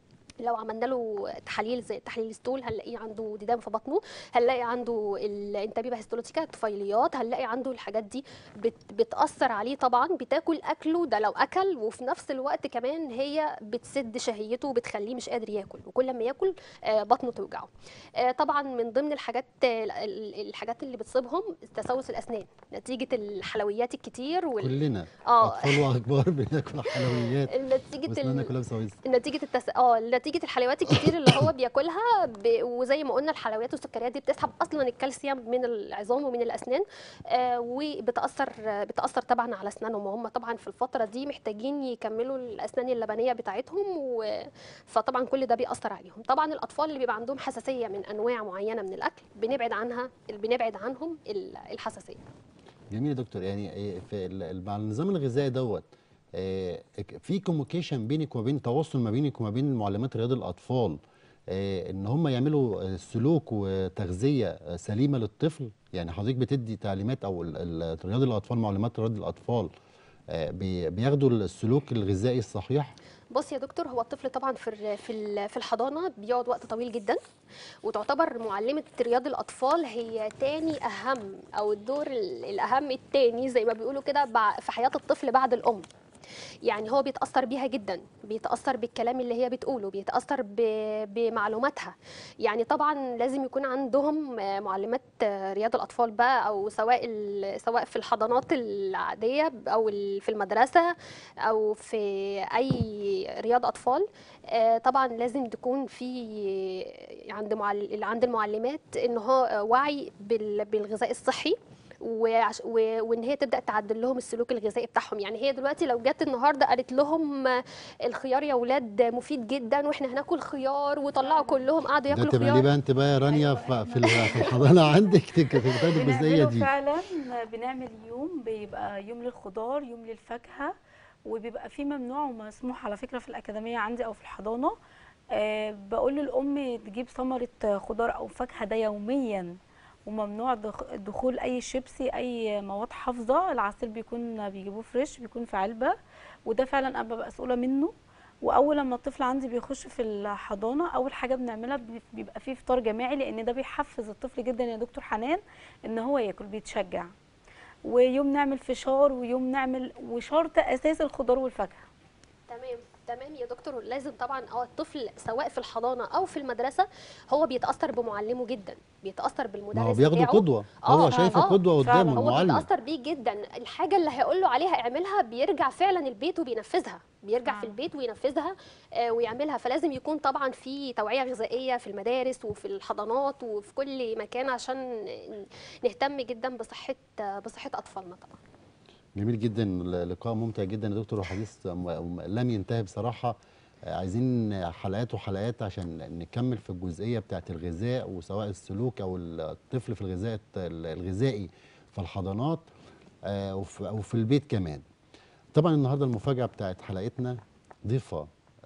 Speaker 3: لو عملنا له تحاليل زي تحليل ستول هنلاقيه عنده ديدان في بطنه هنلاقي عنده الانتابيبا هيستولوتيكا طفيليات هنلاقي عنده الحاجات دي بت بتاثر عليه طبعا بتاكل اكله ده لو اكل وفي نفس الوقت كمان هي بتسد شهيته وبتخليه مش قادر ياكل وكل ما ياكل آه، بطنه توجعه آه، طبعا من ضمن الحاجات آه، ال- ال- الحاجات اللي بتصيبهم تسوس الاسنان نتيجه الحلويات الكتير وال...
Speaker 1: كلنا
Speaker 3: اه
Speaker 1: اطفال واكبار بناكل حلويات
Speaker 3: نتيجه
Speaker 1: واسناننا
Speaker 3: ال...
Speaker 1: كلها مسوسه
Speaker 3: نتيجه التس... اه نتيجه الحلويات الكتير اللي هو بياكلها ب... وزي ما قلنا الحلويات والسكريات دي بتسحب اصلا الكالسيوم من العظام ومن الاسنان آه وبتاثر بتاثر طبعا على اسنانهم وهم طبعا في الفتره دي محتاجين يكملوا الاسنان اللبنيه بتاعتهم و... فطبعا كل ده بيأثر عليهم طبعا الاطفال اللي بيبقى عندهم حساسيه من انواع معينه من الاكل بنبعد عنها بنبعد عنهم ال- الحساسيه
Speaker 1: جميل يا دكتور يعني إيه في ال- ال- مع النظام الغذائي دوت آه، في كوميونيكيشن بينك وما بين تواصل ما بينك وما بين معلمات رياض الاطفال آه، ان هم يعملوا آه، سلوك وتغذيه آه، سليمه للطفل يعني حضرتك بتدي تعليمات او ال- ال- رياض الاطفال معلمات رياض الاطفال آه، بي- بياخدوا السلوك الغذائي الصحيح
Speaker 3: بص يا دكتور هو الطفل طبعا في الر- في ال- في الحضانه بيقعد وقت طويل جدا وتعتبر معلمه رياض الاطفال هي تاني اهم او الدور ال- الاهم التاني زي ما بيقولوا كده بع- في حياه الطفل بعد الام يعني هو بيتاثر بيها جدا بيتاثر بالكلام اللي هي بتقوله بيتاثر ب- بمعلوماتها يعني طبعا لازم يكون عندهم آه، معلمات آه، رياض الاطفال بقى او سواء ال- سواء في الحضانات العاديه او ال- في المدرسه او في اي رياض اطفال آه، طبعا لازم تكون في عند معل... عند المعلمات ان هو وعي بال... بالغذاء الصحي وعش... و... وان هي تبدا تعدل لهم السلوك الغذائي بتاعهم يعني هي دلوقتي لو جت النهارده قالت لهم آه، الخيار يا اولاد مفيد جدا واحنا هناكل خيار وطلعوا كلهم قعدوا
Speaker 1: ده
Speaker 3: ياكلوا
Speaker 1: تبقى ليه
Speaker 3: خيار
Speaker 1: بقى انت بقى يا رانيا
Speaker 2: أيوة،
Speaker 1: ف- في ال- في الحضانه عندك تك- تاخدي الجزئيه
Speaker 2: بنعمله
Speaker 1: دي
Speaker 2: فعلا بنعمل يوم بيبقى يوم للخضار يوم للفاكهه وبيبقى فيه ممنوع ومسموح على فكره في الاكاديميه عندي او في الحضانه أه بقول للام تجيب ثمره خضار او فاكهه ده يوميا وممنوع دخ- دخول اي شيبسي اي مواد حافظه العصير بيكون بيجيبوه فريش بيكون في علبه وده فعلا انا ببقى مسؤوله منه واول لما الطفل عندي بيخش في الحضانه اول حاجه بنعملها بي- بيبقى فيه فطار جماعي لان ده بيحفز الطفل جدا يا دكتور حنان ان هو ياكل بيتشجع ويوم نعمل فشار ويوم نعمل وشرط اساس الخضار والفاكهه
Speaker 3: تمام تمام يا دكتور لازم طبعا اه الطفل سواء في الحضانه او في المدرسه هو بيتاثر بمعلمه جدا بيتاثر بالمدرس
Speaker 1: ما هو بياخدوا
Speaker 3: بتاعه.
Speaker 1: قدوه
Speaker 3: آه،
Speaker 1: هو
Speaker 3: فعلا.
Speaker 1: شايفه
Speaker 3: آه،
Speaker 1: قدوه
Speaker 2: فعلا.
Speaker 1: قدامه
Speaker 3: هو
Speaker 1: المعلم
Speaker 3: بيتاثر بيه جدا الحاجه اللي هيقول له عليها اعملها بيرجع فعلا البيت وبينفذها بيرجع
Speaker 2: آه.
Speaker 3: في البيت وينفذها آه، ويعملها فلازم يكون طبعا في توعيه غذائيه في المدارس وفي الحضانات وفي كل مكان عشان نهتم جدا بصحه بصحه اطفالنا طبعا
Speaker 1: جميل جدا لقاء ممتع جدا يا دكتور وحديث م- م- لم ينتهي بصراحه آه، عايزين حلقات وحلقات عشان نكمل في الجزئيه بتاعه الغذاء وسواء السلوك او الطفل في الغذاء الت- الغذائي في الحضانات آه، وفي- او في البيت كمان طبعا النهارده المفاجاه بتاعت حلقتنا ضيفه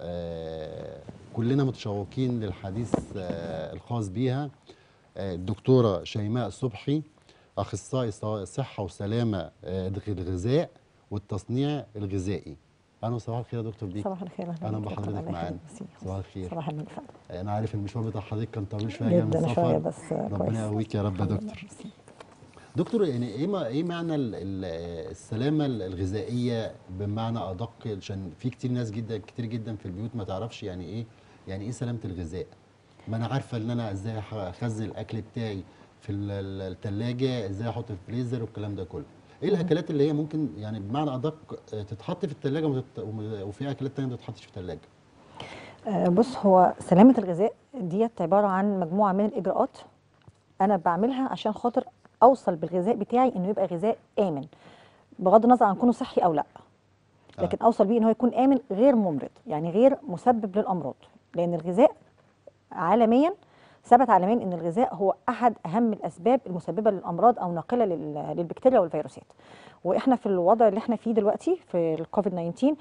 Speaker 1: آه، كلنا متشوقين للحديث آه، الخاص بيها آه، الدكتوره شيماء صبحي اخصائي ص- صحه وسلامه آه، الغذاء والتصنيع الغذائي اهلا وصباح الخير يا دكتور بيك
Speaker 4: صباح الخير
Speaker 1: أهلا
Speaker 4: بك يا
Speaker 1: بحضرتك
Speaker 4: دكتور. الله
Speaker 1: معانا.
Speaker 4: يخليك. ميرسي.
Speaker 1: صباح الخير.
Speaker 4: صباح النور فندم.
Speaker 1: انا عارف المشوار بتاع حضرتك كان طويل شويه جاي من
Speaker 4: جدا شويه
Speaker 1: السفر
Speaker 4: بس كويس
Speaker 1: ربنا يقويك يا رب يا
Speaker 4: الحمد
Speaker 1: دكتور
Speaker 4: لله. ميرسي.
Speaker 1: دكتور يعني ايه ما ايه معنى ال- ال- السلامه الغذائيه بمعنى ادق عشان في كتير ناس جدا كتير جدا في البيوت ما تعرفش يعني ايه يعني ايه سلامه الغذاء ما انا عارفه ان انا ازاي أح- اخزن الاكل بتاعي في الثلاجه ازاي احط في الفريزر والكلام ده كله ايه الاكلات اللي هي ممكن يعني بمعنى ادق آه، تتحط في الثلاجه وفي اكلات تانية ما تتحطش في الثلاجه
Speaker 4: آه، بص هو سلامه الغذاء ديت عباره عن مجموعه من الاجراءات انا بعملها عشان خاطر اوصل بالغذاء بتاعي انه يبقى غذاء امن بغض النظر عن كونه صحي او لا
Speaker 1: آه.
Speaker 4: لكن اوصل بيه ان هو يكون امن غير ممرض يعني غير مسبب للامراض لان الغذاء عالميا ثبت عالميا ان الغذاء هو احد اهم الاسباب المسببه للامراض او ناقله لل- للبكتيريا والفيروسات واحنا في الوضع اللي احنا فيه دلوقتي في الكوفيد 19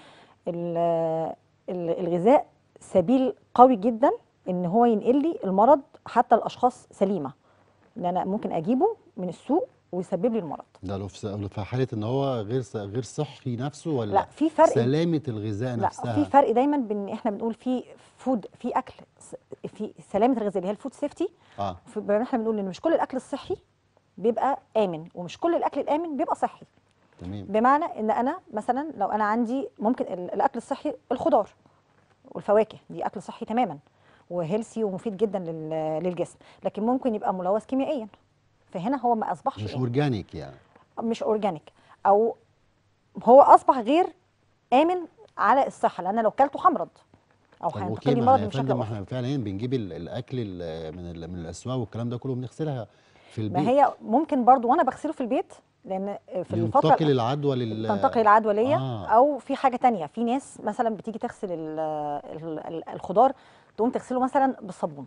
Speaker 4: ال- ال- الغذاء سبيل قوي جدا ان هو ينقل لي المرض حتى الاشخاص سليمه ان انا ممكن اجيبه من السوق ويسبب لي المرض
Speaker 1: ده لو في لو في حاله ان هو غير ص- غير صحي نفسه ولا
Speaker 4: لا في فرق
Speaker 1: سلامه الغذاء
Speaker 4: لا
Speaker 1: نفسها
Speaker 4: في فرق دايما بين احنا بنقول في فود في اكل س- في سلامه الغذاء اللي هي الفود سيفتي
Speaker 1: اه
Speaker 4: احنا بنقول ان مش كل الاكل الصحي بيبقى امن ومش كل الاكل الامن بيبقى صحي
Speaker 1: تمام
Speaker 4: بمعنى ان انا مثلا لو انا عندي ممكن ال- الاكل الصحي الخضار والفواكه دي اكل صحي تماما وهيلسي ومفيد جدا لل- للجسم لكن ممكن يبقى ملوث كيميائيا فهنا هو ما اصبحش
Speaker 1: مش
Speaker 4: إيه؟
Speaker 1: اورجانيك يعني
Speaker 4: مش اورجانيك او هو اصبح غير امن على الصحه لان لو كلته همرض او
Speaker 1: طب
Speaker 4: هينتقل
Speaker 1: اوكي
Speaker 4: لي
Speaker 1: ما
Speaker 4: مرض
Speaker 1: يا
Speaker 4: من شكل
Speaker 1: فندم
Speaker 4: أو
Speaker 1: ما
Speaker 4: آخر.
Speaker 1: احنا فعلا بنجيب ال- الاكل ال- من ال- من الاسواق والكلام ده كله بنغسلها في البيت
Speaker 4: ما هي ممكن برضو وانا بغسله في البيت لان في الفتره
Speaker 1: ينتقل العدوى لل
Speaker 4: تنتقل العدوى ليا
Speaker 1: آه.
Speaker 4: او في حاجه تانية في ناس مثلا بتيجي تغسل ال- ال- ال- الخضار تقوم تغسله مثلا بالصابون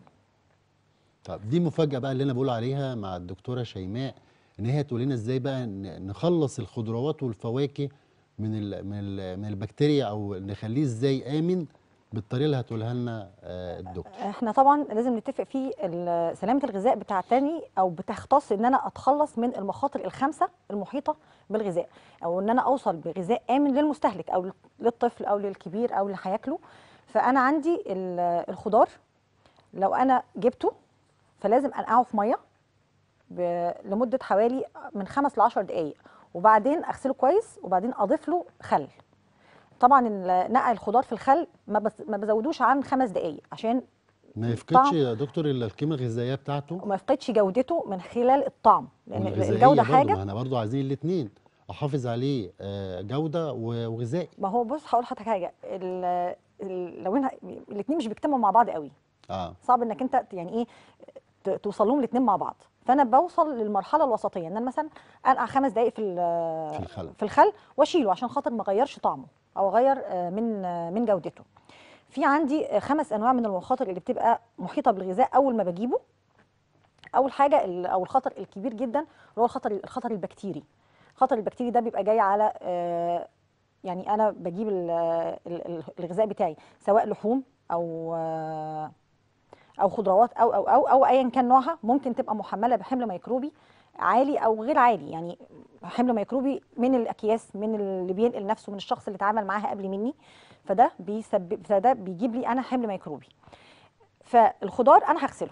Speaker 1: طب دي مفاجاه بقى اللي انا بقول عليها مع الدكتوره شيماء ان هي تقول لنا ازاي بقى ن- نخلص الخضروات والفواكه من ال من ال من البكتيريا او نخليه ازاي امن بالطريقه اللي هتقولها لنا آه، الدكتور
Speaker 4: احنا طبعا لازم نتفق في ال- سلامه الغذاء بتاعتني او بتختص ان انا اتخلص من المخاطر الخمسه المحيطه بالغذاء او ان انا اوصل بغذاء امن للمستهلك او للطفل او للكبير او اللي هياكله فانا عندي ال- الخضار لو انا جبته فلازم انقعه في ميه ب- لمده حوالي من خمس ل 10 دقائق وبعدين اغسله كويس وبعدين اضيف له خل طبعا ال- نقع الخضار في الخل ما بز- ما بزودوش عن خمس دقائق عشان
Speaker 1: ما يفقدش
Speaker 4: طعم.
Speaker 1: يا دكتور الا القيمه الغذائيه بتاعته
Speaker 4: وما يفقدش جودته من خلال الطعم لان
Speaker 1: والغذائية
Speaker 4: الجوده
Speaker 1: برضو،
Speaker 4: حاجه
Speaker 1: ما احنا برضو عايزين الاثنين احافظ عليه آه، جوده و- وغذائي
Speaker 4: ما هو بص هقول لحضرتك حاجه ال ال لو انا الاثنين مش بيجتمعوا مع بعض قوي
Speaker 1: اه
Speaker 4: صعب انك انت ت- يعني ايه ت- توصل لهم الاثنين مع بعض فانا بوصل للمرحله الوسطيه ان انا مثلا انقع خمس دقائق في ال-
Speaker 1: في الخل.
Speaker 4: في الخل واشيله عشان خاطر ما اغيرش طعمه او اغير آه، من آه، من جودته في عندي آه، خمس انواع من المخاطر اللي بتبقى محيطه بالغذاء اول ما بجيبه اول حاجه ال- او الخطر الكبير جدا اللي هو الخطر الخطر البكتيري الخطر البكتيري ده بيبقى جاي على آه، يعني انا بجيب ال- ال- ال- الغذاء بتاعي سواء لحوم او آه، او خضروات او او او او ايا كان نوعها ممكن تبقى محمله بحمل ميكروبي عالي او غير عالي يعني حمل ميكروبي من الاكياس من اللي بينقل نفسه من الشخص اللي اتعامل معاها قبل مني فده بيسبب فده بيجيب لي انا حمل ميكروبي فالخضار انا هغسله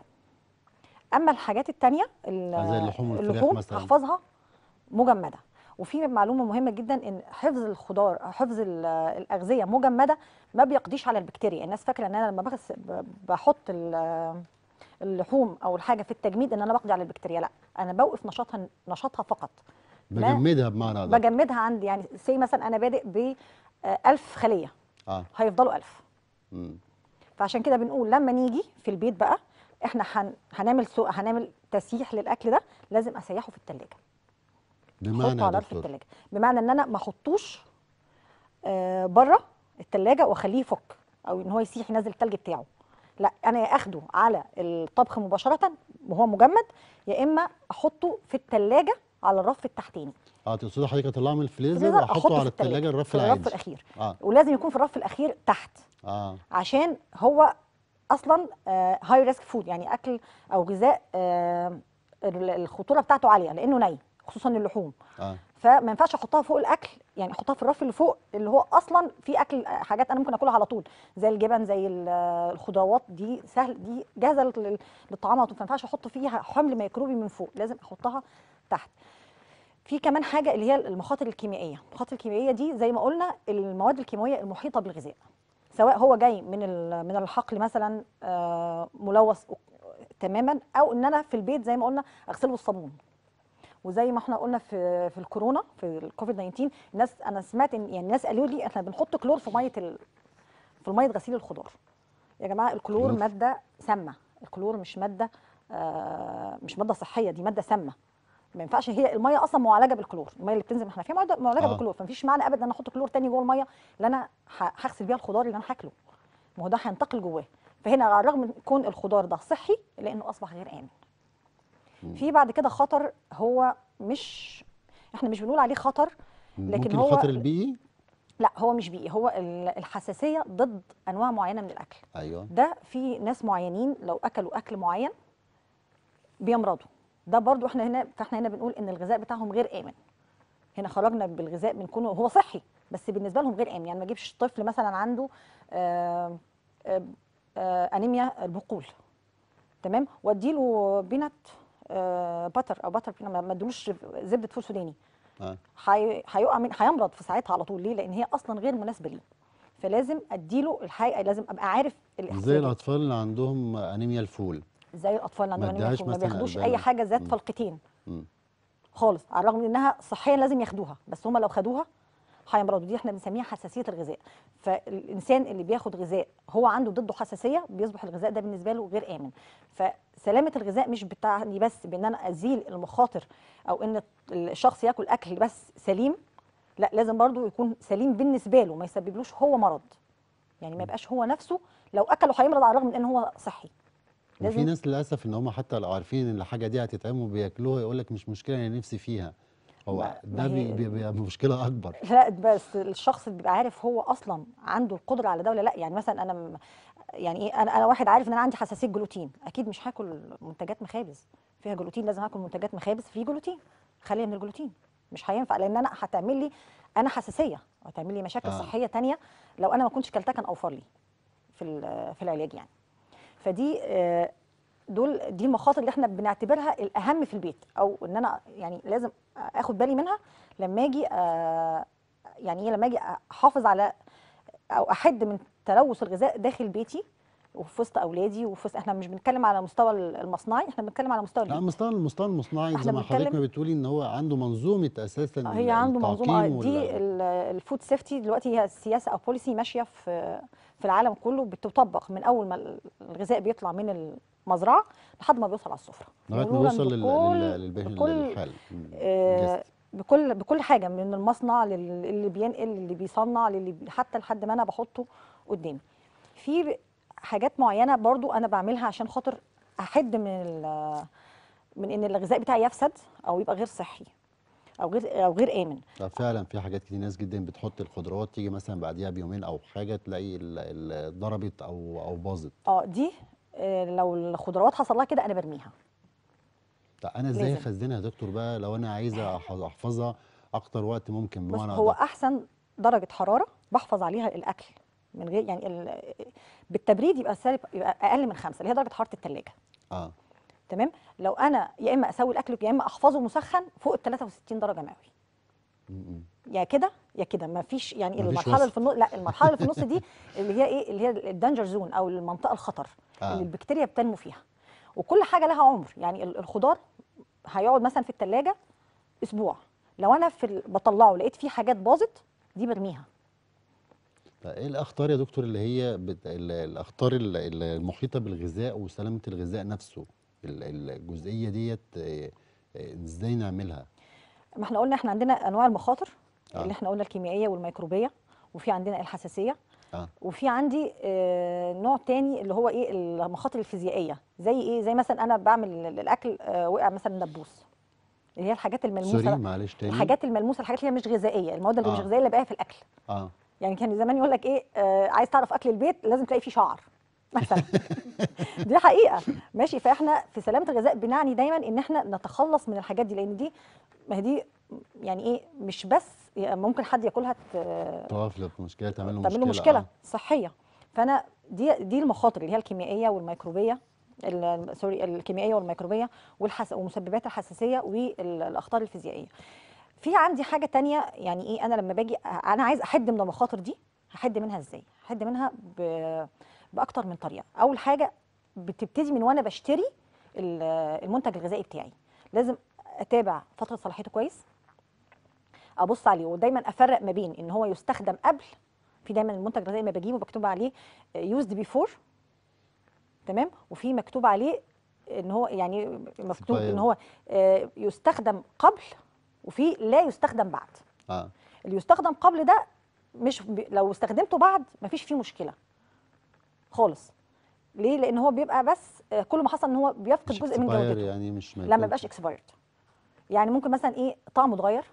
Speaker 4: اما الحاجات التانية ال-
Speaker 1: زي اللحوم والفراخ
Speaker 4: اللحوم
Speaker 1: مثلاً.
Speaker 4: هحفظها مجمده وفي معلومه مهمه جدا ان حفظ الخضار حفظ ال- الاغذيه مجمده ما بيقضيش على البكتيريا الناس فاكره ان انا لما بغس ب- بحط ال- اللحوم او الحاجه في التجميد ان انا بقضي على البكتيريا لا انا بوقف نشاطها نشاطها فقط لا،
Speaker 1: بجمدها بمعنى ده
Speaker 4: بجمدها عندي يعني سي مثلا انا بادئ ب 1000 خليه
Speaker 1: اه
Speaker 4: هيفضلوا 1000
Speaker 1: مم.
Speaker 4: فعشان كده بنقول لما نيجي في البيت بقى احنا هن... هنعمل سو... هنعمل تسييح للاكل ده لازم اسيحه في التلاجة
Speaker 1: بمعنى
Speaker 4: احطه
Speaker 1: يا
Speaker 4: على رف
Speaker 1: دكتور
Speaker 4: التلاجة بمعنى ان انا ما احطوش آه بره التلاجة واخليه يفك او ان هو يسيح ينزل التلج بتاعه لا انا يا اخده على الطبخ مباشره وهو مجمد يا اما احطه في التلاجة على الرف التحتاني
Speaker 1: اه تقصدي حضرتك اطلعه من الفريزر
Speaker 4: الفريزر
Speaker 1: واحطه
Speaker 4: أحطه
Speaker 1: على
Speaker 4: في التلاجة،
Speaker 1: الثلاجه الرف
Speaker 4: في الرف
Speaker 1: العادي
Speaker 4: الاخير
Speaker 1: اه
Speaker 4: ولازم يكون في الرف الاخير تحت
Speaker 1: اه
Speaker 4: عشان هو اصلا هاي ريسك فود يعني اكل او غذاء آه، ال- الخطوره بتاعته عاليه لانه ني خصوصا اللحوم
Speaker 1: اه
Speaker 4: فما ينفعش احطها فوق الاكل يعني احطها في الرف اللي فوق اللي هو اصلا في اكل حاجات انا ممكن اكلها على طول زي الجبن زي ال- الخضروات دي سهل دي جاهزه لل- للطعام على طول فما ينفعش احط فيها حمل ميكروبي من فوق لازم احطها تحت في كمان حاجه اللي هي المخاطر الكيميائيه المخاطر الكيميائيه دي زي ما قلنا المواد الكيماويه المحيطه بالغذاء سواء هو جاي من ال- من الحقل مثلا آه، ملوث تماما او ان انا في البيت زي ما قلنا اغسله بالصابون وزي ما احنا قلنا في في الكورونا في الكوفيد 19 الناس انا سمعت ان يعني الناس قالوا لي احنا بنحط كلور في ميه ال... في ميه غسيل الخضار يا جماعه الكلور
Speaker 1: كلور؟
Speaker 4: ماده سامه الكلور مش ماده آه مش ماده صحيه دي ماده سامه ما ينفعش هي الميه اصلا معالجه بالكلور الميه اللي بتنزل من الحنفيه معالجه معالجة
Speaker 1: آه.
Speaker 4: بالكلور فمفيش معنى ابدا ان انا احط كلور تاني جوه الميه اللي انا ه- هغسل بيها الخضار اللي انا هاكله ما هو ده هينتقل جواه فهنا على الرغم من كون الخضار ده صحي لانه اصبح غير امن في بعد كده خطر هو مش احنا مش بنقول عليه خطر لكن
Speaker 1: ممكن
Speaker 4: هو
Speaker 1: الخطر البيئي
Speaker 4: لا هو مش بيئي هو ال- الحساسيه ضد انواع معينه من الاكل
Speaker 1: ايوه
Speaker 4: ده في ناس معينين لو اكلوا اكل معين بيمرضوا ده برضو احنا هنا فاحنا هنا بنقول ان الغذاء بتاعهم غير امن هنا خرجنا بالغذاء من كونه هو صحي بس بالنسبه لهم غير امن يعني ما اجيبش طفل مثلا عنده آه آه آه انيميا البقول تمام واديله بينات آه باتر او باتر ما ما ادلوش زبده فول سوداني
Speaker 1: اه
Speaker 4: هي- هيقع من هيمرض في ساعتها على طول ليه لان هي اصلا غير مناسبه ليه فلازم اديله الحقيقه لازم ابقى عارف
Speaker 1: زي
Speaker 4: الاحتياجات
Speaker 1: الاطفال اللي عندهم انيميا الفول
Speaker 4: زي الاطفال اللي
Speaker 1: ما
Speaker 4: عندهم انيميا
Speaker 1: اديهاش
Speaker 4: الفول ما
Speaker 1: مثلاً
Speaker 4: بياخدوش
Speaker 1: ألبان.
Speaker 4: اي حاجه ذات
Speaker 1: مم.
Speaker 4: فلقتين
Speaker 1: مم.
Speaker 4: خالص على الرغم من انها صحيا لازم ياخدوها بس هم لو خدوها هيمرضوا دي احنا بنسميها حساسيه الغذاء فالانسان اللي بياخد غذاء هو عنده ضده حساسيه بيصبح الغذاء ده بالنسبه له غير امن فسلامه الغذاء مش بتعني بس بان انا ازيل المخاطر او ان الشخص ياكل اكل بس سليم لا لازم برضو يكون سليم بالنسبه له ما يسببلوش هو مرض يعني ما يبقاش هو نفسه لو اكله هيمرض على الرغم من ان هو صحي
Speaker 1: وفي
Speaker 4: لازم-
Speaker 1: ناس للاسف ان هم حتى لو عارفين ان الحاجه دي هتتعمل وبياكلوها يقول لك مش مشكله انا نفسي فيها هو
Speaker 4: ما-
Speaker 1: ده
Speaker 4: ما
Speaker 1: بي-
Speaker 4: هي-
Speaker 1: بي- بيبقى مشكله اكبر
Speaker 4: لا بس الشخص اللي بيبقى عارف هو اصلا عنده القدره على ده ولا لا يعني مثلا انا م- يعني ايه انا انا واحد عارف ان انا عندي حساسيه جلوتين اكيد مش هاكل منتجات مخابز فيها جلوتين لازم اكل منتجات مخابز فيه جلوتين خاليه من الجلوتين مش هينفع لان انا هتعمل لي انا حساسيه وهتعمل لي مشاكل
Speaker 1: آه.
Speaker 4: آه. صحيه تانية لو انا ما كنتش كلتها كان اوفر لي في ال- في العلاج يعني فدي آه، دول دي المخاطر اللي احنا بنعتبرها الاهم في البيت او ان انا يعني لازم اخد بالي منها لما اجي آه، يعني ايه لما اجي احافظ على او احد من تلوث الغذاء داخل بيتي وفي وسط اولادي وفي وسط احنا مش بنتكلم على مستوى المصنعي احنا بنتكلم على مستوى
Speaker 1: لا
Speaker 4: البيت
Speaker 1: مستوى المستوى المصنعي
Speaker 4: احنا
Speaker 1: زي ما حضرتك
Speaker 4: بنتكلم-
Speaker 1: ما بتقولي ان هو عنده منظومه اساسا
Speaker 4: هي عنده منظومه آه،
Speaker 1: التعقيم
Speaker 4: دي
Speaker 1: وال-
Speaker 4: ال- الفود سيفتي دلوقتي هي سياسه او بوليسي ماشيه في في العالم كله بتطبق من اول ما الغذاء بيطلع من المزرعه لحد ما بيوصل على السفره
Speaker 1: لغايه ما
Speaker 4: مرورا
Speaker 1: يوصل لل-
Speaker 4: بكل-
Speaker 1: لل- للبه-
Speaker 4: بكل
Speaker 1: للحال مم.
Speaker 4: آه،
Speaker 1: جست.
Speaker 4: بكل بكل حاجه من المصنع لل- اللي بينقل اللي بيصنع للي بي- حتى لحد ما انا بحطه قدامي في ب- حاجات معينه برضو انا بعملها عشان خاطر احد من ال- من ان الغذاء بتاعي يفسد او يبقى غير صحي او غير او غير امن
Speaker 1: لا فعلا في حاجات كتير ناس جدا بتحط الخضروات تيجي مثلا بعديها بيومين او حاجه تلاقي ال- ال- ضربت او او باظت
Speaker 4: اه دي آه، لو الخضروات حصل لها كده انا برميها
Speaker 1: طب انا ازاي
Speaker 4: لازم.
Speaker 1: اخزنها يا دكتور بقى لو انا عايزه أح- احفظها اكتر وقت ممكن
Speaker 4: بص
Speaker 1: بمعنى
Speaker 4: هو
Speaker 1: أدق؟
Speaker 4: احسن درجه حراره بحفظ عليها الاكل من غير يعني ال- بالتبريد يبقى سالب يبقى اقل من خمسة اللي هي درجه حراره الثلاجه
Speaker 1: اه
Speaker 4: تمام لو انا يا اما اسوي الاكل يا اما احفظه مسخن فوق ال 63 درجه مئوي
Speaker 1: م- م.
Speaker 4: يا كده يا كده ما فيش يعني
Speaker 1: مفيش
Speaker 4: المرحله اللي
Speaker 1: وسط.
Speaker 4: في النص لا المرحله اللي في النص دي اللي هي ايه اللي هي الدانجر زون او المنطقه الخطر
Speaker 1: آه.
Speaker 4: اللي البكتيريا بتنمو فيها وكل حاجه لها عمر يعني ال- الخضار هيقعد مثلا في الثلاجه اسبوع لو انا في ال- بطلعه لقيت فيه حاجات باظت دي برميها
Speaker 1: طب ايه الاخطار يا دكتور اللي هي بت... ال- الاخطار ال- ال- المحيطه بالغذاء وسلامه الغذاء نفسه ال- الجزئيه ديت آه، آه، ازاي نعملها
Speaker 4: ما احنا قلنا احنا عندنا انواع المخاطر
Speaker 1: آه.
Speaker 4: اللي احنا قلنا الكيميائيه والميكروبيه وفي عندنا الحساسيه
Speaker 1: اه
Speaker 4: وفي عندي آه، نوع تاني اللي هو ايه المخاطر الفيزيائيه زي ايه زي مثلا انا بعمل ال- الاكل آه، وقع مثلا نبوس اللي هي الحاجات الملموسه
Speaker 1: سوري
Speaker 4: بقى.
Speaker 1: معلش تاني
Speaker 4: الحاجات الملموسه الحاجات اللي هي مش غذائيه المواد اللي مش
Speaker 1: آه.
Speaker 4: غذائيه اللي بقى في الاكل
Speaker 1: اه
Speaker 4: يعني كان زمان يقول لك ايه آه عايز تعرف اكل البيت لازم تلاقي فيه شعر مثلا دي حقيقه ماشي فاحنا في سلامه الغذاء بنعني دايما ان احنا نتخلص من الحاجات دي لان دي ما هي دي يعني ايه مش بس ممكن حد ياكلها ت-
Speaker 1: تقف له في مشكله تعمل له مشكله
Speaker 4: تعمل له مشكله
Speaker 1: آه.
Speaker 4: صحيه فانا دي دي المخاطر اللي هي الكيميائيه والميكروبيه ال- سوري الكيميائيه والميكروبيه والحس ومسببات الحساسيه والاخطار الفيزيائيه في عندي حاجه تانية يعني ايه انا لما باجي انا عايز احد من المخاطر دي هحد منها ازاي هحد منها ب... باكتر من طريقه اول حاجه بتبتدي من وانا بشتري ال- المنتج الغذائي بتاعي لازم اتابع فتره صلاحيته كويس ابص عليه ودايما افرق ما بين ان هو يستخدم قبل في دايما المنتج الغذائي ما بجيبه مكتوب عليه يوزد بيفور تمام وفي مكتوب عليه ان هو يعني مكتوب ان
Speaker 1: Expired.
Speaker 4: هو آه، يستخدم قبل وفي لا يستخدم بعد
Speaker 1: اه
Speaker 4: اللي يستخدم قبل ده مش بي لو استخدمته بعد مفيش فيه مشكله خالص ليه لان هو بيبقى بس آه، كل ما حصل ان هو بيفقد
Speaker 1: مش
Speaker 4: جزء من
Speaker 1: expired
Speaker 4: جودته
Speaker 1: يعني مش
Speaker 4: لا ما يبقاش اكسبايرد يعني ممكن مثلا ايه طعمه اتغير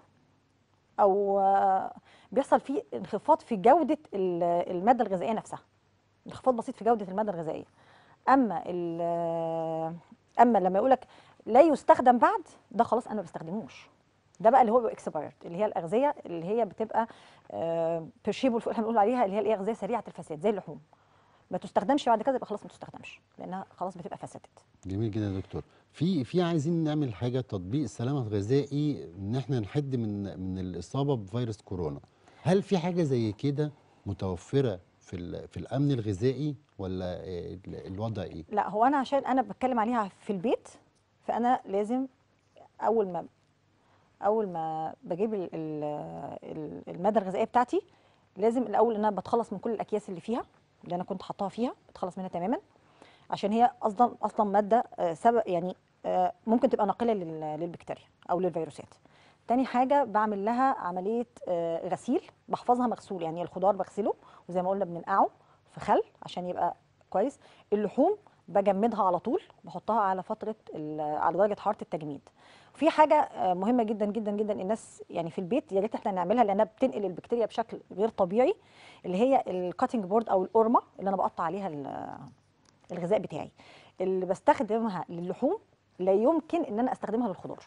Speaker 4: او آه، بيحصل فيه انخفاض في جوده ال- الماده الغذائيه نفسها انخفاض بسيط في جوده الماده الغذائيه اما ال- آه، اما لما يقول لك لا يستخدم بعد ده خلاص انا ما بستخدموش ده بقى اللي هو اكسبايرد اللي هي الاغذيه اللي هي بتبقى بيرشيبل احنا بنقول عليها اللي هي الايه اغذيه سريعه الفساد زي اللحوم ما تستخدمش بعد كده يبقى خلاص ما تستخدمش لانها خلاص بتبقى فسدت
Speaker 1: جميل جدا يا دكتور في في عايزين نعمل حاجه تطبيق السلامه الغذائي ان احنا نحد من من الاصابه بفيروس كورونا هل في حاجه زي كده متوفره في ال- في الامن الغذائي ولا آه، ال- الوضع ايه
Speaker 4: لا هو انا عشان انا بتكلم عليها في البيت فانا لازم اول ما اول ما بجيب ال- ال- ال- الماده الغذائيه بتاعتي لازم الاول ان انا بتخلص من كل الاكياس اللي فيها اللي انا كنت حاطاها فيها بتخلص منها تماما عشان هي اصلا اصلا ماده آه، سبب يعني آه، ممكن تبقى ناقله لل- للبكتيريا او للفيروسات تاني حاجه بعمل لها عمليه آه، غسيل بحفظها مغسول يعني الخضار بغسله وزي ما قلنا بننقعه في خل عشان يبقى كويس اللحوم بجمدها على طول بحطها على فتره ال- على درجه حراره التجميد في حاجه آه، مهمه جدا جدا جدا الناس يعني في البيت يا ريت احنا نعملها لانها بتنقل البكتيريا بشكل غير طبيعي اللي هي الكاتنج بورد او القرمه اللي انا بقطع عليها ال- الغذاء بتاعي اللي بستخدمها للحوم لا يمكن ان انا استخدمها للخضار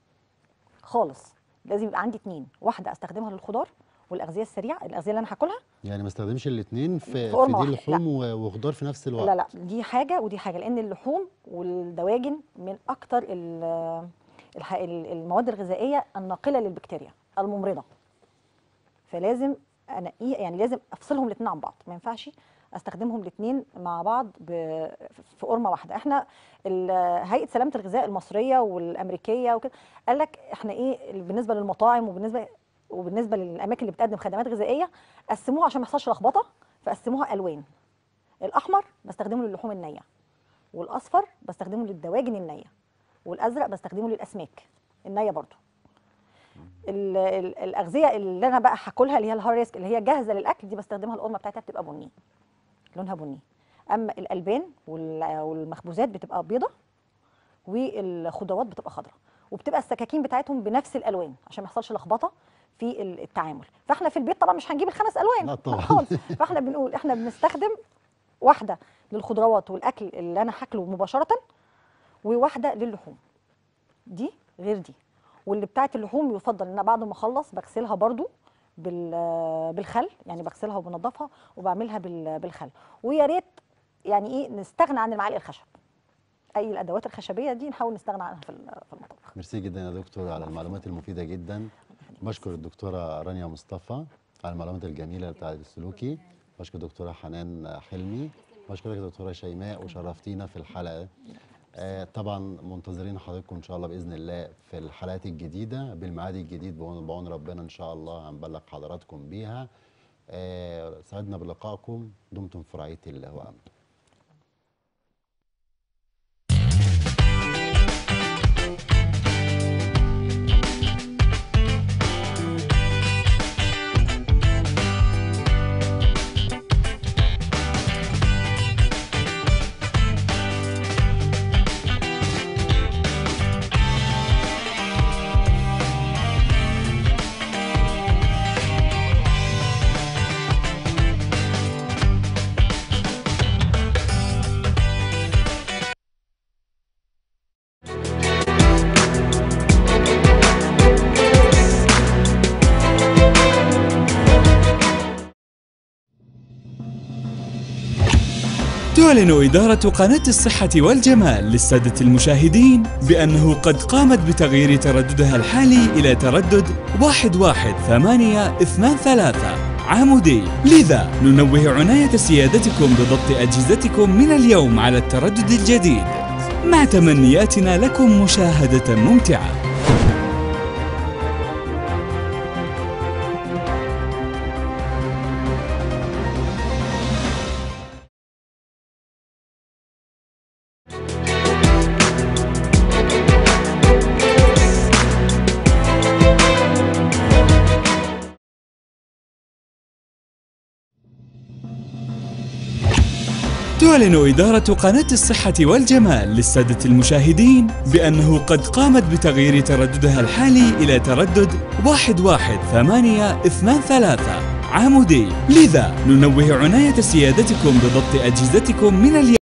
Speaker 4: خالص لازم يبقى عندي اتنين واحده استخدمها للخضار والاغذيه السريعه الاغذيه اللي انا هاكلها
Speaker 1: يعني ما استخدمش الاثنين في,
Speaker 4: في
Speaker 1: في
Speaker 4: قرمة
Speaker 1: دي
Speaker 4: واحدة، لا.
Speaker 1: لحوم و- وخضار في نفس الوقت
Speaker 4: لا لا دي حاجه ودي حاجه لان اللحوم والدواجن من اكتر ال- الح- ال- المواد الغذائيه الناقله للبكتيريا الممرضه فلازم انقيه يعني لازم افصلهم الاثنين عن بعض ما ينفعش استخدمهم الاثنين مع بعض ب- في قرمه واحده احنا ال- هيئه سلامه الغذاء المصريه والامريكيه وكده قال لك احنا ايه بالنسبه للمطاعم وبالنسبه وبالنسبه للاماكن اللي بتقدم خدمات غذائيه قسموها عشان ما يحصلش لخبطه فقسموها الوان الاحمر بستخدمه للحوم النيه والاصفر بستخدمه للدواجن النيه والازرق بستخدمه للاسماك النيه برضو ال- ال- الاغذيه اللي انا بقى هاكلها اللي هي الهاريسك اللي هي جاهزه للاكل دي بستخدمها القرمه بتاعتها بتبقى بني لونها بني اما الالبان وال- والمخبوزات بتبقى بيضه والخضروات بتبقى خضراء وبتبقى السكاكين بتاعتهم بنفس الالوان عشان ما يحصلش لخبطه في ال- التعامل فاحنا في البيت طبعا مش هنجيب الخمس الوان
Speaker 1: لا طبعاً.
Speaker 4: خالص فاحنا بنقول احنا بنستخدم واحده للخضروات والاكل اللي انا هاكله مباشره وواحده للحوم دي غير دي واللي بتاعت اللحوم يفضل ان أنا بعد ما اخلص بغسلها برضو بال- بالخل يعني بغسلها وبنضفها وبعملها بال- بالخل ويا ريت يعني ايه نستغنى عن المعالق الخشب اي الادوات الخشبيه دي نحاول نستغنى عنها في ال- في المطبخ
Speaker 1: ميرسي جدا يا دكتور على المعلومات المفيده جدا بشكر الدكتوره رانيا مصطفى على المعلومات الجميله بتاعه السلوكي بشكر الدكتوره حنان حلمي بشكرك يا دكتوره شيماء وشرفتينا في الحلقه آه طبعا منتظرين حضراتكم ان شاء الله باذن الله في الحلقات الجديده بالميعاد الجديد بعون بعون ربنا ان شاء الله هنبلغ حضراتكم بيها آه سعدنا بلقائكم دمتم في رعايه الله وامنه
Speaker 5: تعلن إدارة قناة الصحة والجمال للسادة المشاهدين بأنه قد قامت بتغيير ترددها الحالي إلى تردد 11823 عامودي لذا ننوه عناية سيادتكم بضبط أجهزتكم من اليوم على التردد الجديد مع تمنياتنا لكم مشاهدة ممتعة تعلن إدارة قناة الصحة والجمال للسادة المشاهدين بأنه قد قامت بتغيير ترددها الحالي إلى تردد 11823 عامودي لذا ننوه عناية سيادتكم بضبط أجهزتكم من اليوم